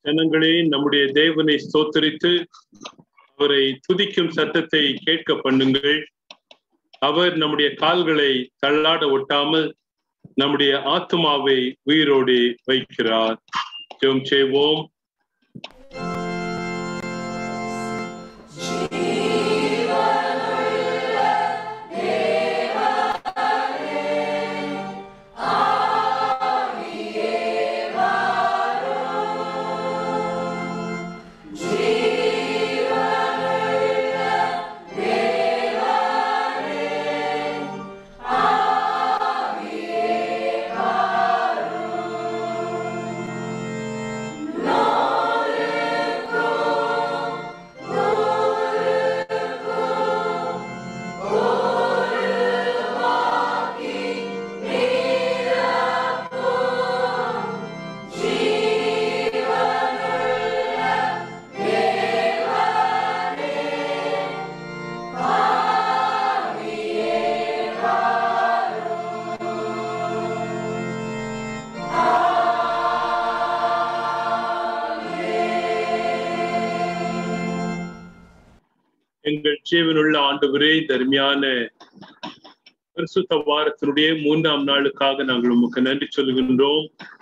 ஜனங்களே நம்முடைய தேவனை ஸ்தோத்தரித்து அவரை துதிக்கும் சத்தத்தை கேட்க பண்ணுங்கள் அவர் நம்முடைய கால்களை தள்ளாட ஒட்டாமல் நம்முடைய ஆத்மாவை உயிரோடு வைக்கிறார் ஜெபம் செய்வோம் எங்கள் ஜீவனுள்ள ஆண்டவரே தர்மியான பரிசுத்த வாரத்தினுடைய மூன்றாம் நாளுக்காக நாங்கள் உமக்கு நன்றி சொல்கின்றோம்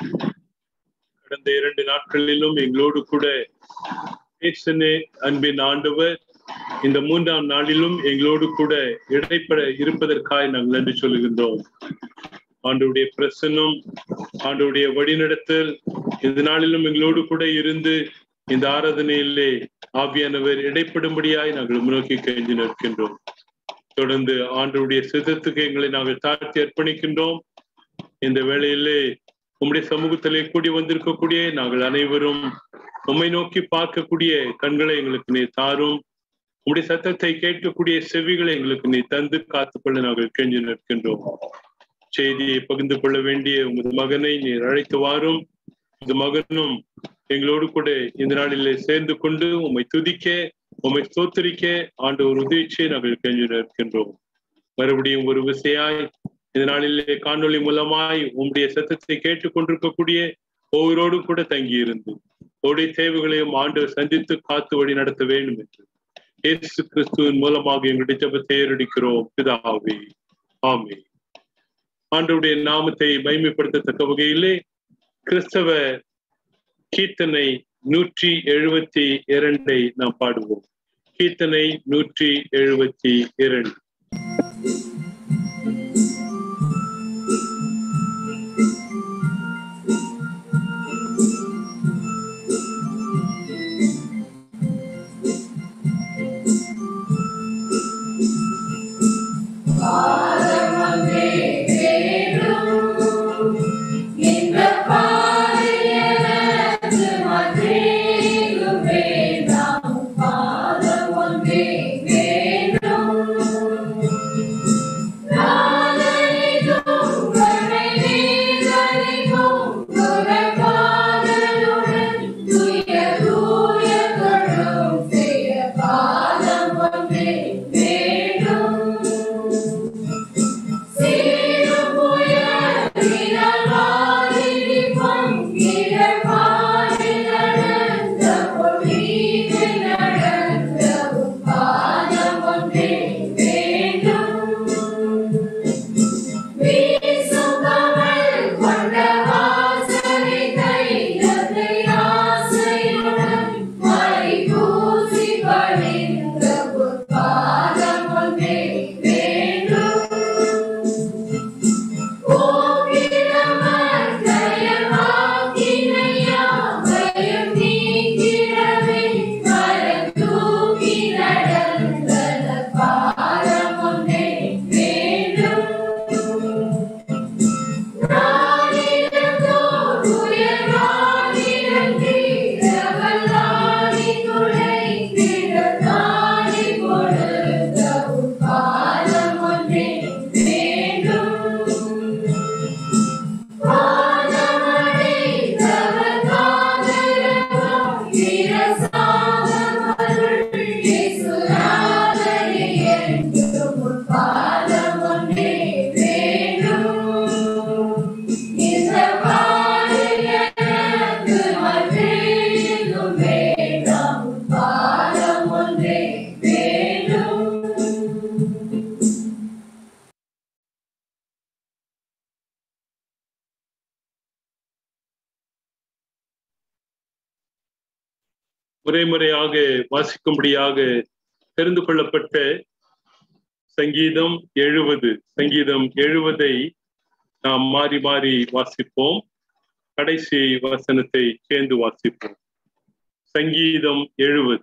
கடந்த இரண்டு நாட்களிலும் எங்களோடு கூட பேசின அன்பின் ஆண்டவர் இந்த மூன்றாம் நாளிலும் எங்களோடு கூட இடைப்பட இருப்பதற்காக நாங்கள் நன்றி சொல்கின்றோம் ஆண்டவுடைய பிரசன்னம் ஆண்டவுடைய வழிநடத்தல் இந்த நாளிலும் எங்களோடு கூட இருந்து இந்த ஆராதனையிலே ஆவியானவர் இடைப்படும்படியாய் நாங்கள் முன்னோக்கி கெஞ்சி நிற்கின்றோம் தொடர்ந்து ஆண்டவுடைய சித்தத்துக்கு எங்களை நாங்கள் தாழ்த்தி அர்ப்பணிக்கின்றோம் இந்த வேளையிலே உம்முடைய சமூகத்திலே கூடி வந்திருக்கக்கூடிய நாங்கள் அனைவரும் உம்மை நோக்கி பார்க்கக்கூடிய கண்களை எங்களுக்கு நீ தாரும் உம்முடைய சத்தத்தை கேட்கக்கூடிய செவிகளை எங்களுக்கு நீ தந்து காத்துக்கொள்ள நாங்கள் கெஞ்சி நிற்கின்றோம் செய்தியை பகிர்ந்து கொள்ள வேண்டிய உமது மகனை நீர் அழைத்து வாரும் இந்த மகனும் எங்களோடு கூட இந்த நாளிலே சேர்ந்து கொண்டு உம்மை துதிக்க உம்மை ஸ்தோத்தரிக்க ஆண்டு ஒரு உதவிச்சை நாங்கள் கெஞ்சு நிற்கின்றோம் மறுபடியும் ஒரு விசையாய் இந்த நாளிலே காணொளி மூலமாய் உம்முடைய சத்தத்தை கேட்டுக் கொண்டிருக்கக்கூடிய ஒவ்வொருவரோடு கூட தங்கி இருந்து உடைய தேவைகளையும் ஆண்டு சந்தித்து காத்து வழி நடத்த வேண்டும் என்று இயேசு கிறிஸ்துவின் மூலமாக எங்களுடைய ஜபத்தை ஏறடிக்கிறோம் பிதாவே ஆமே ஆண்டவுடைய நாமத்தை மைமைப்படுத்தத்தக்க வகையிலே கிறிஸ்தவ கீர்த்தனை நூற்றி எழுபத்தி இரண்டை நாம் பாடுவோம் கீர்த்தனை நூற்றி எழுபத்தி இரண்டு Father, one day, முறை முறையாக வாசிக்கும்படியாக தெரிந்து கொள்ளப்பட்ட சங்கீதம் எழுபது சங்கீதம் எழுபதை நாம் மாறி மாறி வாசிப்போம் கடைசி வசனத்தை சேர்ந்து வாசிப்போம் சங்கீதம் எழுபது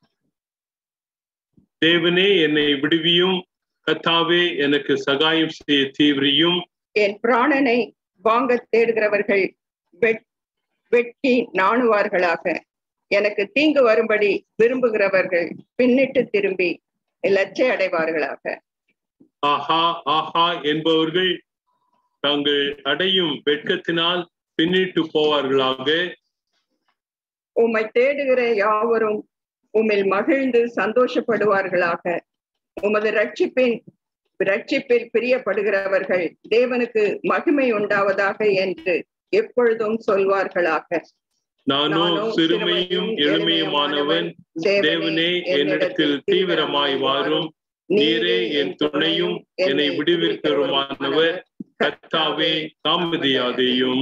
தேவனே என்னை விடுவியும் கத்தாவே எனக்கு சகாயம் செய்ய தீவிரியும் என் பிராணனை வாங்க தேடுகிறவர்கள் வெட் வெட்கி நாணுவார்களாக எனக்கு தீங்கு வரும்படி விரும்புகிறவர்கள் பின்னிட்டு திரும்பி லட்சை அடைவார்களாக ஆஹா ஆஹா என்பவர்கள் தாங்கள் அடையும் வெட்கத்தினால் பின்னிட்டு போவார்களாக உம்மை தேடுகிற யாவரும் உம்மில் மகிழ்ந்து சந்தோஷப்படுவார்களாக உமது ரட்சிப்பின் ரட்சிப்பில் பிரியப்படுகிறவர்கள் தேவனுக்கு மகிமை உண்டாவதாக என்று எப்பொழுதும் சொல்வார்களாக நானோ சிறுமையும் எளிமையுமானவன் தேவனே என்னிடத்தில் தீவிரமாய் வாரும் நீரே என் துணையும் என்னை விடுவிக்கிறமானவர் கத்தாவே தாமதியாதேயும்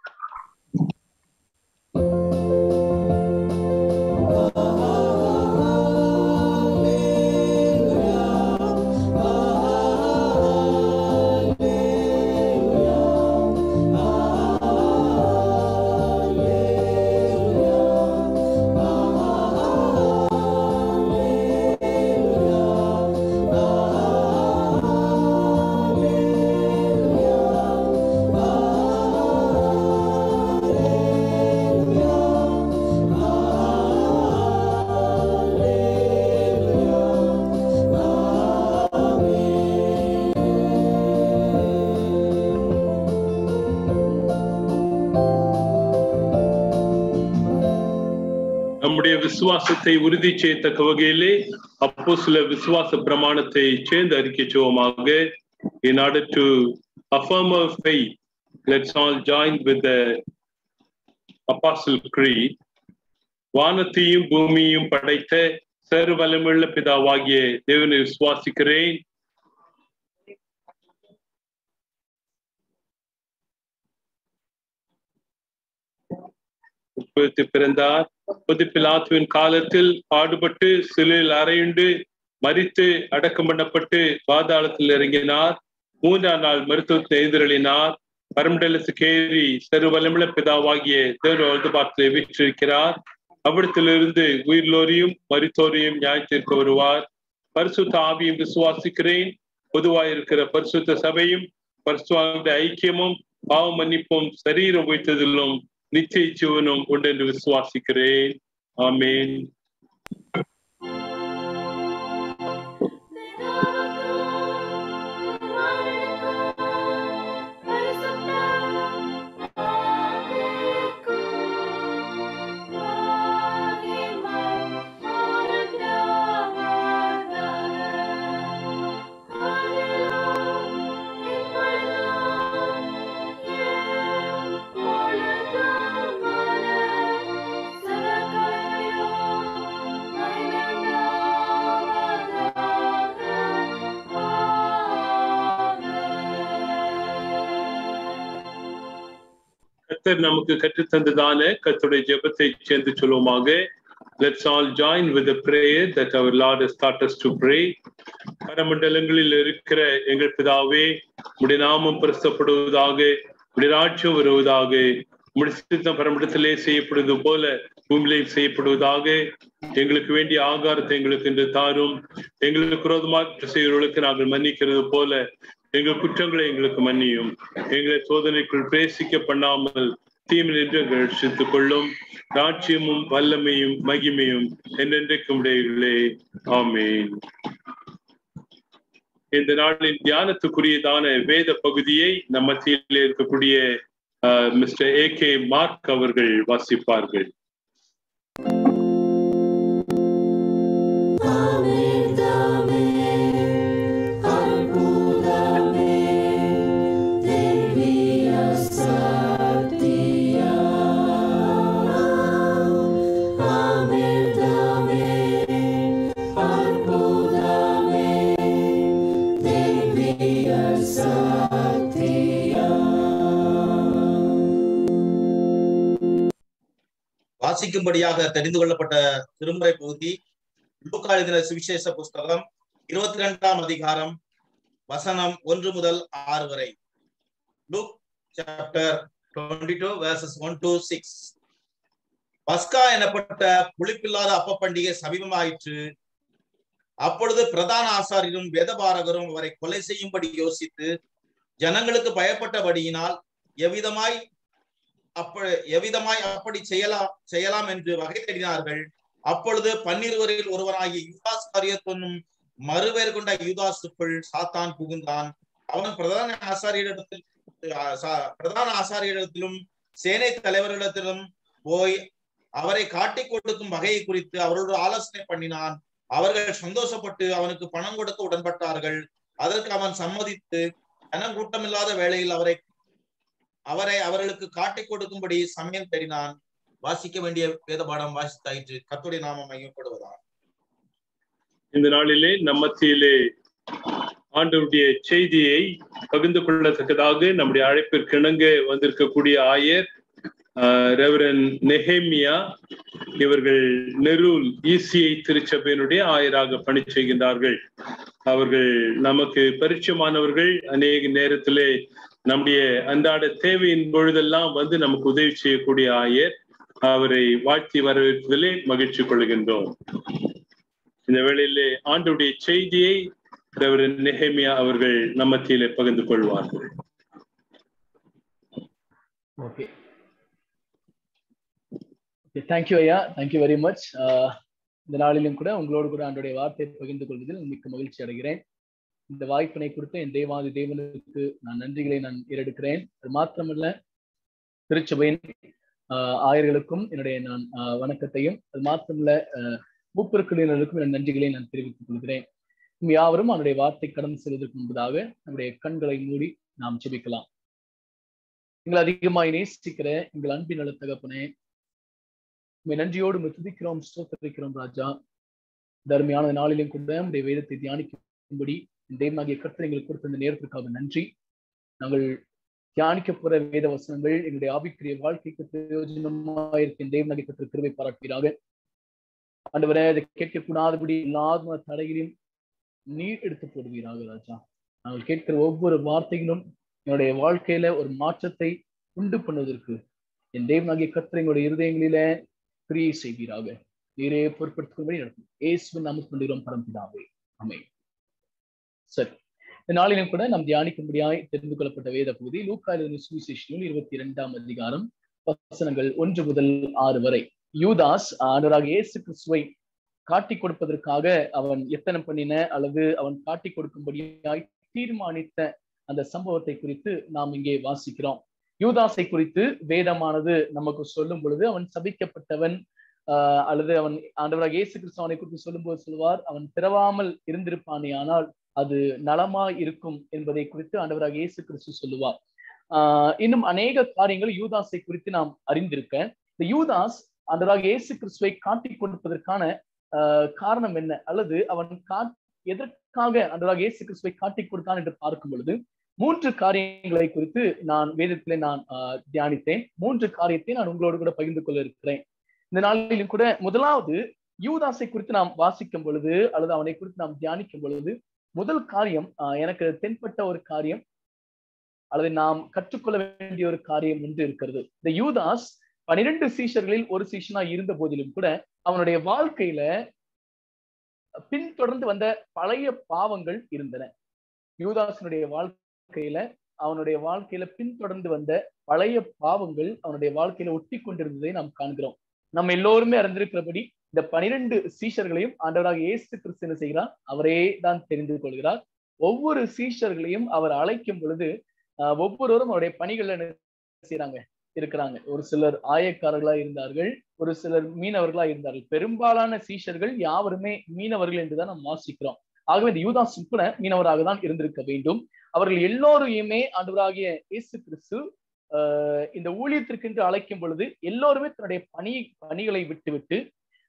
நம்முடைய விசுவாசத்தை உறுதி செய்யத்தக்க வகையிலே அப்போ சில விசுவாச பிரமாணத்தை சேர்ந்து அறிக்கை செய்வோமாக in order to affirm our faith let's all join with the apostle creed வானத்தையும் பூமியையும் படைத்த சர்வலமுள்ள பிதாவாகிய தேவனை விசுவாசிக்கிறேன் உட்படுத்தி பிறந்தார் புது பிலாத்துவின் காலத்தில் பாடுபட்டு சிலையில் அறையுண்டு மறித்து அடக்கம் பண்ணப்பட்டு பாதாளத்தில் இறங்கினார் மூன்றாம் நாள் மருத்துவத்தை எதிரொலினார் பரமண்டலத்துக்கு ஏறி சர்வலமுள்ள பிதாவாகிய தேவ வலதுபாட்டிலே வீற்றிருக்கிறார் அவ்விடத்திலிருந்து உயிர்லோரையும் மருத்துவரையும் நியாயத்திற்கு வருவார் பரிசுத்த ஆவியும் விசுவாசிக்கிறேன் பொதுவாயிருக்கிற பரிசுத்த சபையும் பரிசுவாங்க ஐக்கியமும் பாவ மன்னிப்பும் சரீரம் வைத்ததிலும் நிச்சய ஜீவனும் உண்டு என்று விசுவாசிக்கிறேன் ஆமேன் கத்தர் நமக்கு கற்றுத்தந்ததான கத்தருடைய ஜெபத்தை சேர்ந்து சொல்லுவோமாக let's all join with prayer that அவர் lord has taught us to pray பரமண்டலங்களில் இருக்கிற எங்கள் பிதாவே உடைய நாமம் பிரஸ்தப்படுவதாக உடைய ராட்சியம் வருவதாக உடைய சித்தம் பரமண்டத்திலே செய்யப்படுவது போல பூமியிலே செய்யப்படுவதாக எங்களுக்கு வேண்டிய ஆகாரத்தை எங்களுக்கு இன்று தாரும் எங்களுக்கு விரோதமாக செய்வர்களுக்கு நாங்கள் மன்னிக்கிறது போல எங்கள் குற்றங்களை எங்களுக்கு மன்னியும் எங்களை சோதனைக்குள் பிரேசிக்க பண்ணாமல் தீமில் என்று எங்கள் ரட்சித்துக் கொள்ளும் ராட்சியமும் வல்லமையும் மகிமையும் என்றென்றைக்கும் உடையங்களே ஆமேன் இந்த நாளின் தியானத்துக்குரியதான வேத பகுதியை நம் மத்தியில் இருக்கக்கூடிய மிஸ்டர் ஏ கே மார்க் அவர்கள் வாசிப்பார்கள் வாசிக்கும்படியாக தெரிந்து கொள்ளப்பட்ட திருமுறை பகுதி லூக்கா எழுதின சுவிசேஷ புஸ்தகம் இருபத்தி ரெண்டாம் அதிகாரம் வசனம் ஒன்று முதல் ஆறு வரை Luke chapter twenty two verses one two six பஸ்கா எனப்பட்ட புளிப்பில்லாத அப்ப பண்டிகை சமீபமாயிற்று அப்பொழுது பிரதான ஆசாரியரும் வேதபாரகரும் அவரை கொலை செய்யும்படி யோசித்து ஜனங்களுக்கு பயப்பட்டபடியினால் எவ்விதமாய் அப்ப எவ்விதமாய் அப்படி செய்யலாம் செய்யலாம் என்று வகை தேடினார்கள் அப்பொழுது பன்னிருவரில் ஒருவனாகிய யூதாஸ் காரியத்தொன்னும் மறுவேறு கொண்ட யூதாசுக்குள் சாத்தான் புகுந்தான் அவன் பிரதான ஆசாரியரிடத்தில் பிரதான ஆசாரியரிடத்திலும் சேனை தலைவர்களிடத்திலும் போய் அவரை காட்டிக் கொடுக்கும் வகையை குறித்து அவரோடு ஆலோசனை பண்ணினான் அவர்கள் சந்தோஷப்பட்டு அவனுக்கு பணம் கொடுக்க உடன்பட்டார்கள் அதற்கு அவன் சம்மதித்து ஜனங்கூட்டம் இல்லாத வேளையில் அவரை அவரை அவர்களுக்கு காட்டிக் கொடுக்கும்படி சமயம் தேடினான் வாசிக்க வேண்டிய வேத பாடம் வாசித்தாயிற்று கத்துடைய நாமம் மையப்படுவதா இந்த நாளிலே நம்மத்தியிலே ஆண்டவருடைய செய்தியை பகிர்ந்து கொள்ளத்தக்கதாக நம்முடைய அழைப்பிற்கு இணங்க வந்திருக்கக்கூடிய ஆயர் ரெவரன் நெஹேமியா இவர்கள் நெரூல் இசிஐ திருச்சபையினுடைய ஆயராக பணி செய்கின்றார்கள் அவர்கள் நமக்கு பரிச்சயமானவர்கள் அநேக நேரத்திலே நம்முடைய அன்றாட தேவையின் பொழுதெல்லாம் வந்து நமக்கு உதவி செய்யக்கூடிய ஆயர் அவரை வாழ்த்தி வரவேற்பதிலே மகிழ்ச்சி கொள்கின்றோம் இந்த வேளையிலே ஆண்டுடைய செய்தியை ரெவரன் நெஹேமியா அவர்கள் நம்மத்திலே பகிர்ந்து கொள்வார்கள் ஓகே தேங்க்யூ ஐயா தேங்க்யூ வெரி மச் இந்த நாளிலும் கூட உங்களோடு கூட ஆண்டுடைய வார்த்தையை பகிர்ந்து கொள்வதில் மிக்க மகிழ்ச்சி அடைகிறேன் இந்த வாய்ப்பினை கொடுத்த என் தேவாதி தேவனுக்கு நான் நன்றிகளை நான் ஏறெடுக்கிறேன் அது மாத்திரமல்ல திருச்சபையின் ஆயர்களுக்கும் என்னுடைய நான் வணக்கத்தையும் அது மாத்திரமல்ல மூப்பருக்குழுவினருக்கும் என் நன்றிகளை நான் தெரிவித்துக் கொள்கிறேன் யாவரும் அவனுடைய வார்த்தை கடந்து செல்வதற்கு முன்பதாக நம்முடைய கண்களை மூடி நாம் ஜெபிக்கலாம் எங்களை அதிகமாய் நேசிக்கிற எங்கள் அன்பின் நல தகப்பனே உண்மை நன்றியோடு துதிக்கிறோம் ஸ்தோத்தரிக்கிறோம் ராஜா தர்மையான நாளிலும் கூட நம்முடைய வேதத்தை தியானிக்கும்படி தெய்வமாகிய கருத்து எங்களுக்கு கொடுத்த இந்த நேரத்திற்காக நன்றி நாங்கள் தியானிக்க போற வேத வசனங்கள் எங்களுடைய ஆவிக்குரிய வாழ்க்கைக்கு பிரயோஜனமாயிருக்கும் தெய்வமாகிய கற்று கிருவை பாராட்டுவீராக ஆண்டவரே அதை கேட்கக்கூடாதபடி இல்லாத தடைகளையும் நீர் எடுத்து போடுவீராக ராஜா நாங்கள் கேட்கிற ஒவ்வொரு வார்த்தைகளும் என்னுடைய வாழ்க்கையில ஒரு மாற்றத்தை உண்டு பண்ணுவதற்கு என் தெய்வனாகிய கத்திர எங்களுடைய இருதயங்களில கிரியை செய்வீராக நீரே பொருட்படுத்தும்படி நடக்கும் ஏசுவின் நமக்கு கொண்டிருக்கிறோம் பரம்பிதாவே அமை சரி இந்த நாளிலும் கூட நாம் தியானிக்கும்படியாய் தெரிந்து கொள்ளப்பட்ட வேத பகுதி லூக்காலின் சுவிசேஷனும் இருபத்தி இரண்டாம் அதிகாரம் வசனங்கள் ஒன்று முதல் ஆறு வரை யூதாஸ் அனுராக இயேசு கிறிஸ்துவை காட்டி கொடுப்பதற்காக அவன் எத்தனம் பண்ணின அல்லது அவன் காட்டி கொடுக்கும்படியாய் தீர்மானித்த அந்த சம்பவத்தை குறித்து நாம் இங்கே வாசிக்கிறோம் யூதாசை குறித்து வேதமானது நமக்கு சொல்லும் பொழுது அவன் சபிக்கப்பட்டவன் ஆஹ் அல்லது அவன் ஆண்டவராக இயேசு கிறிஸ்து அவனை குறித்து சொல்லும்போது சொல்வார் அவன் பிறவாமல் இருந்திருப்பானே ஆனால் அது நலமா இருக்கும் என்பதை குறித்து ஆண்டவராக இயேசு கிறிஸ்து சொல்லுவார் ஆஹ் இன்னும் அநேக காரியங்கள் யூதாஸை குறித்து நாம் அறிந்திருக்க இந்த யூதாஸ் ஆண்டவராக இயேசு கிறிஸ்துவை காட்டி கொடுப்பதற்கான ஆஹ் காரணம் என்ன அல்லது அவன் கா எதற்காக ஆண்டவராக இயேசு கிறிஸ்துவை காட்டி கொடுத்தான் என்று பார்க்கும் பொழுது மூன்று காரியங்களை குறித்து நான் வேதத்திலே நான் தியானித்தேன் மூன்று காரியத்தை நான் உங்களோடு கூட பகிர்ந்து கொள்ள இருக்கிறேன் இந்த நாளிலும் கூட முதலாவது யூதாசை குறித்து நாம் வாசிக்கும் பொழுது அல்லது அவனை குறித்து நாம் தியானிக்கும் பொழுது முதல் காரியம் எனக்கு தென்பட்ட ஒரு காரியம் அல்லது நாம் கற்றுக்கொள்ள வேண்டிய ஒரு காரியம் ஒன்று இருக்கிறது இந்த யூதாஸ் பனிரெண்டு சீஷர்களில் ஒரு சீஷனா இருந்த போதிலும் கூட அவனுடைய வாழ்க்கையில பின்தொடர்ந்து வந்த பழைய பாவங்கள் இருந்தன யூதாசனுடைய வாழ்க்கையில அவனுடைய வாழ்க்கையில பின்தொடர்ந்து வந்த பழைய பாவங்கள் அவனுடைய வாழ்க்கையில ஒட்டி கொண்டிருந்ததை நாம் காண்கிறோம் நம்ம எல்லோருமே அறிந்திருக்கிறபடி இந்த பனிரெண்டு சீஷர்களையும் ஆண்டவராக இயேசு கிறிஸ்து என்ன செய்கிறார் அவரே தான் தெரிந்து கொள்கிறார் ஒவ்வொரு சீஷர்களையும் அவர் அழைக்கும் பொழுது ஒவ்வொருவரும் அவருடைய பணிகள்ல என்ன செய்யறாங்க இருக்கிறாங்க ஒரு சிலர் ஆயக்காரர்களா இருந்தார்கள் ஒரு சிலர் மீனவர்களா இருந்தார்கள் பெரும்பாலான சீஷர்கள் யாவருமே மீனவர்கள் என்றுதான் நாம் வாசிக்கிறோம் ஆகவே இந்த யூதாஸ் கூட மீனவராக தான் இருந்திருக்க வேண்டும் அவர்கள் எல்லோரையுமே ஆண்டவராகிய இயேசு கிறிஸ்து இந்த ஊழியத்திற்கென்று அழைக்கும் பொழுது எல்லோருமே தன்னுடைய பணி பணிகளை விட்டுவிட்டு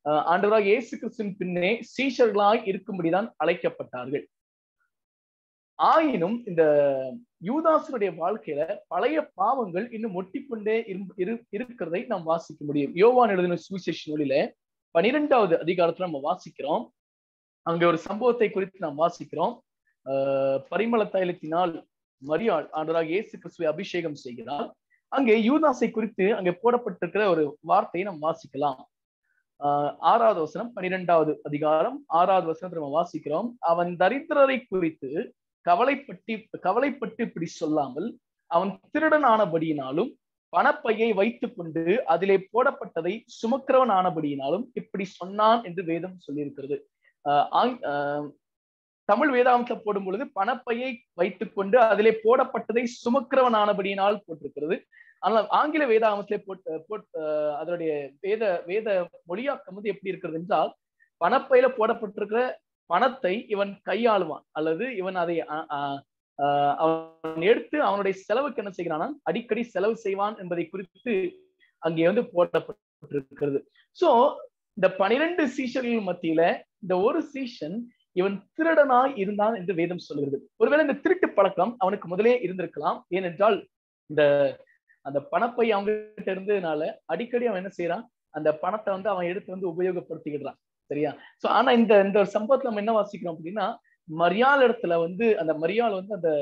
ஆண்டவராக இயேசு கிறிஸ்துவின் பின்னே சீஷர்களாய் இருக்கும்படிதான் அழைக்கப்பட்டார்கள் ஆயினும் இந்த யூதாசனுடைய வாழ்க்கையில பழைய பாவங்கள் இன்னும் ஒட்டிக்கொண்டே இருக்கிறதை நாம் வாசிக்க முடியும் யோவான் எழுதின சுவிசேஷ நூலில பனிரெண்டாவது அதிகாரத்துல நம்ம வாசிக்கிறோம் அங்க ஒரு சம்பவத்தை குறித்து நாம் வாசிக்கிறோம் ஆஹ் பரிமள தைலத்தினால் மரியாள் ஆண்டராக இயேசு கிறிஸ்துவை அபிஷேகம் செய்கிறார் அங்கே யூதாசை குறித்து அங்கே போடப்பட்டிருக்கிற ஒரு வார்த்தையை நாம் வாசிக்கலாம் ஆஹ் ஆறாவது வசனம் பனிரெண்டாவது அதிகாரம் ஆறாவது வசனத்தை நம்ம வாசிக்கிறோம் அவன் தரித்திரரை குறித்து கவலைப்பட்டு கவலைப்பட்டு இப்படி சொல்லாமல் அவன் திருடன் ஆனபடியினாலும் பணப்பையை வைத்துக் கொண்டு அதிலே போடப்பட்டதை சுமக்கிறவன் ஆனபடியினாலும் இப்படி சொன்னான் என்று வேதம் சொல்லியிருக்கிறது ஆஹ் தமிழ் வேதாந்தத்தை போடும் பொழுது பணப்பையை வைத்துக் கொண்டு அதிலே போடப்பட்டதை சுமக்கிறவன் ஆனபடியினால் போட்டிருக்கிறது ஆனால் ஆங்கில வேதாகமத்திலே போட்டு போட் அதனுடைய வேத வேத மொழியாக்கம் வந்து எப்படி இருக்கிறது என்றால் பணப்பையில போடப்பட்டிருக்கிற பணத்தை இவன் கையாளுவான் அல்லது இவன் அதை அவன் எடுத்து அவனுடைய செலவுக்கு என்ன செய்கிறான் அடிக்கடி செலவு செய்வான் என்பதை குறித்து அங்கே வந்து போடப்பட்டிருக்கிறது சோ இந்த பனிரெண்டு சீஷர்கள் மத்தியில இந்த ஒரு சீஷன் இவன் திருடனாய் இருந்தான் என்று வேதம் சொல்கிறது ஒருவேளை இந்த திருட்டு பழக்கம் அவனுக்கு முதலே இருந்திருக்கலாம் ஏனென்றால் இந்த அந்த பணப்பை அவங்க கிட்ட இருந்ததுனால அடிக்கடி அவன் என்ன செய்யறான் அந்த பணத்தை வந்து அவன் எடுத்து வந்து உபயோகப்படுத்திக்கிடுறான் சரியா சோ ஆனா இந்த இந்த ஒரு சம்பவத்துல நம்ம என்ன வாசிக்கிறோம் அப்படின்னா மரியாள் இடத்துல வந்து அந்த மரியாள் வந்து அந்த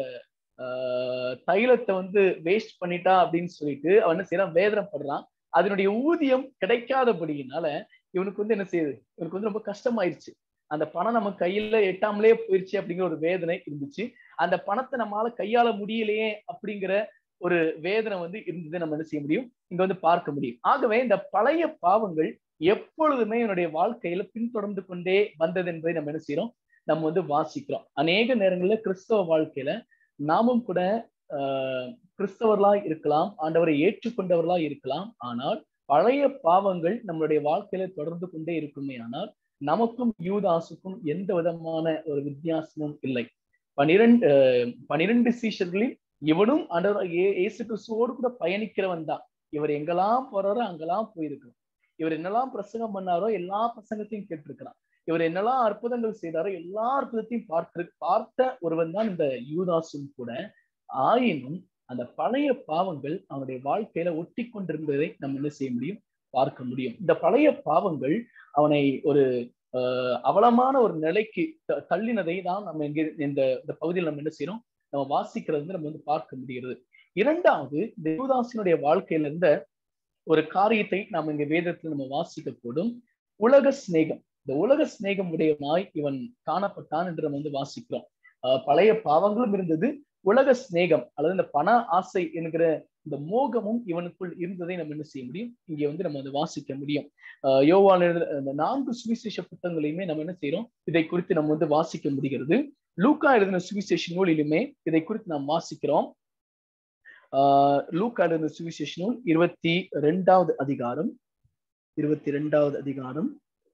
ஆஹ் தைலத்தை வந்து வேஸ்ட் பண்ணிட்டா அப்படின்னு சொல்லிட்டு அவன் என்ன செய்யறான் வேதனைப்படுறான் அதனுடைய ஊதியம் கிடைக்காதபடியினால இவனுக்கு வந்து என்ன செய்யுது இவனுக்கு வந்து ரொம்ப கஷ்டமாயிருச்சு அந்த பணம் நம்ம கையில எட்டாமலே போயிருச்சு அப்படிங்கிற ஒரு வேதனை இருந்துச்சு அந்த பணத்தை நம்மளால கையாள முடியலையே அப்படிங்கிற ஒரு வேதனை வந்து இருந்ததை நம்ம என்ன செய்ய முடியும் இங்க வந்து பார்க்க முடியும் ஆகவே இந்த பழைய பாவங்கள் எப்பொழுதுமே என்னுடைய வாழ்க்கையில பின்தொடர்ந்து கொண்டே வந்தது என்பதை நம்ம என்ன செய்யறோம் நம்ம வந்து வாசிக்கிறோம் அநேக நேரங்கள்ல கிறிஸ்தவ வாழ்க்கையில நாமும் கூட ஆஹ் கிறிஸ்தவர்களா இருக்கலாம் ஆண்டவரை ஏற்றுக்கொண்டவர்களா இருக்கலாம் ஆனால் பழைய பாவங்கள் நம்மளுடைய வாழ்க்கையில தொடர்ந்து கொண்டே இருக்குமே ஆனால் நமக்கும் யூதாசுக்கும் எந்த விதமான ஒரு வித்தியாசமும் இல்லை பனிரெண்டு பனிரெண்டு சீஷர்களில் இவனும் ஆண்டவர் ஏசு கிறிஸ்துவோடு கூட பயணிக்கிறவன் தான் இவர் எங்கெல்லாம் போறாரோ அங்கெல்லாம் போயிருக்கிறான் இவர் என்னெல்லாம் பிரசங்கம் பண்ணாரோ எல்லா பிரசங்கத்தையும் கேட்டிருக்கிறான் இவர் என்னெல்லாம் அற்புதங்கள் செய்தாரோ எல்லா அற்புதத்தையும் பார்த்து பார்த்த ஒருவன் தான் இந்த யூதாசும் கூட ஆயினும் அந்த பழைய பாவங்கள் அவனுடைய வாழ்க்கையில ஒட்டி கொண்டிருந்ததை நம்ம என்ன செய்ய முடியும் பார்க்க முடியும் இந்த பழைய பாவங்கள் அவனை ஒரு அஹ் அவலமான ஒரு நிலைக்கு தள்ளினதை தான் நம்ம இங்க இந்த இந்த பகுதியில் நம்ம என்ன செய்யறோம் நம்ம வாசிக்கிறது நம்ம வந்து பார்க்க முடிகிறது இரண்டாவது தேவதாசனுடைய வாழ்க்கையில இருந்த ஒரு காரியத்தை நாம் இங்க வேதத்தில் நம்ம வாசிக்க கூடும் உலக சிநேகம் இந்த உலக சிநேகம் உடையவனாய் இவன் காணப்பட்டான் என்று நம்ம வந்து வாசிக்கிறோம் பழைய பாவங்களும் இருந்தது உலக சிநேகம் அல்லது இந்த பண ஆசை என்கிற இந்த மோகமும் இவனுக்குள் இருந்ததை நம்ம என்ன செய்ய முடியும் இங்க வந்து நம்ம அதை வாசிக்க முடியும் ஆஹ் யோவான் இந்த நான்கு சுவிசேஷ புத்தகங்களையுமே நம்ம என்ன செய்யறோம் இதை குறித்து நம்ம வந்து வாசிக்க முடிகிறது லூக்கா எழுதின சுவிசேஷ நூலிலுமே இதை குறித்து நாம் வாசிக்கிறோம் ஆஹ் லூக்கா எழுதின சுவிசேஷ நூல் இருபத்தி ரெண்டாவது அதிகாரம் இருபத்தி ரெண்டாவது அதிகாரம்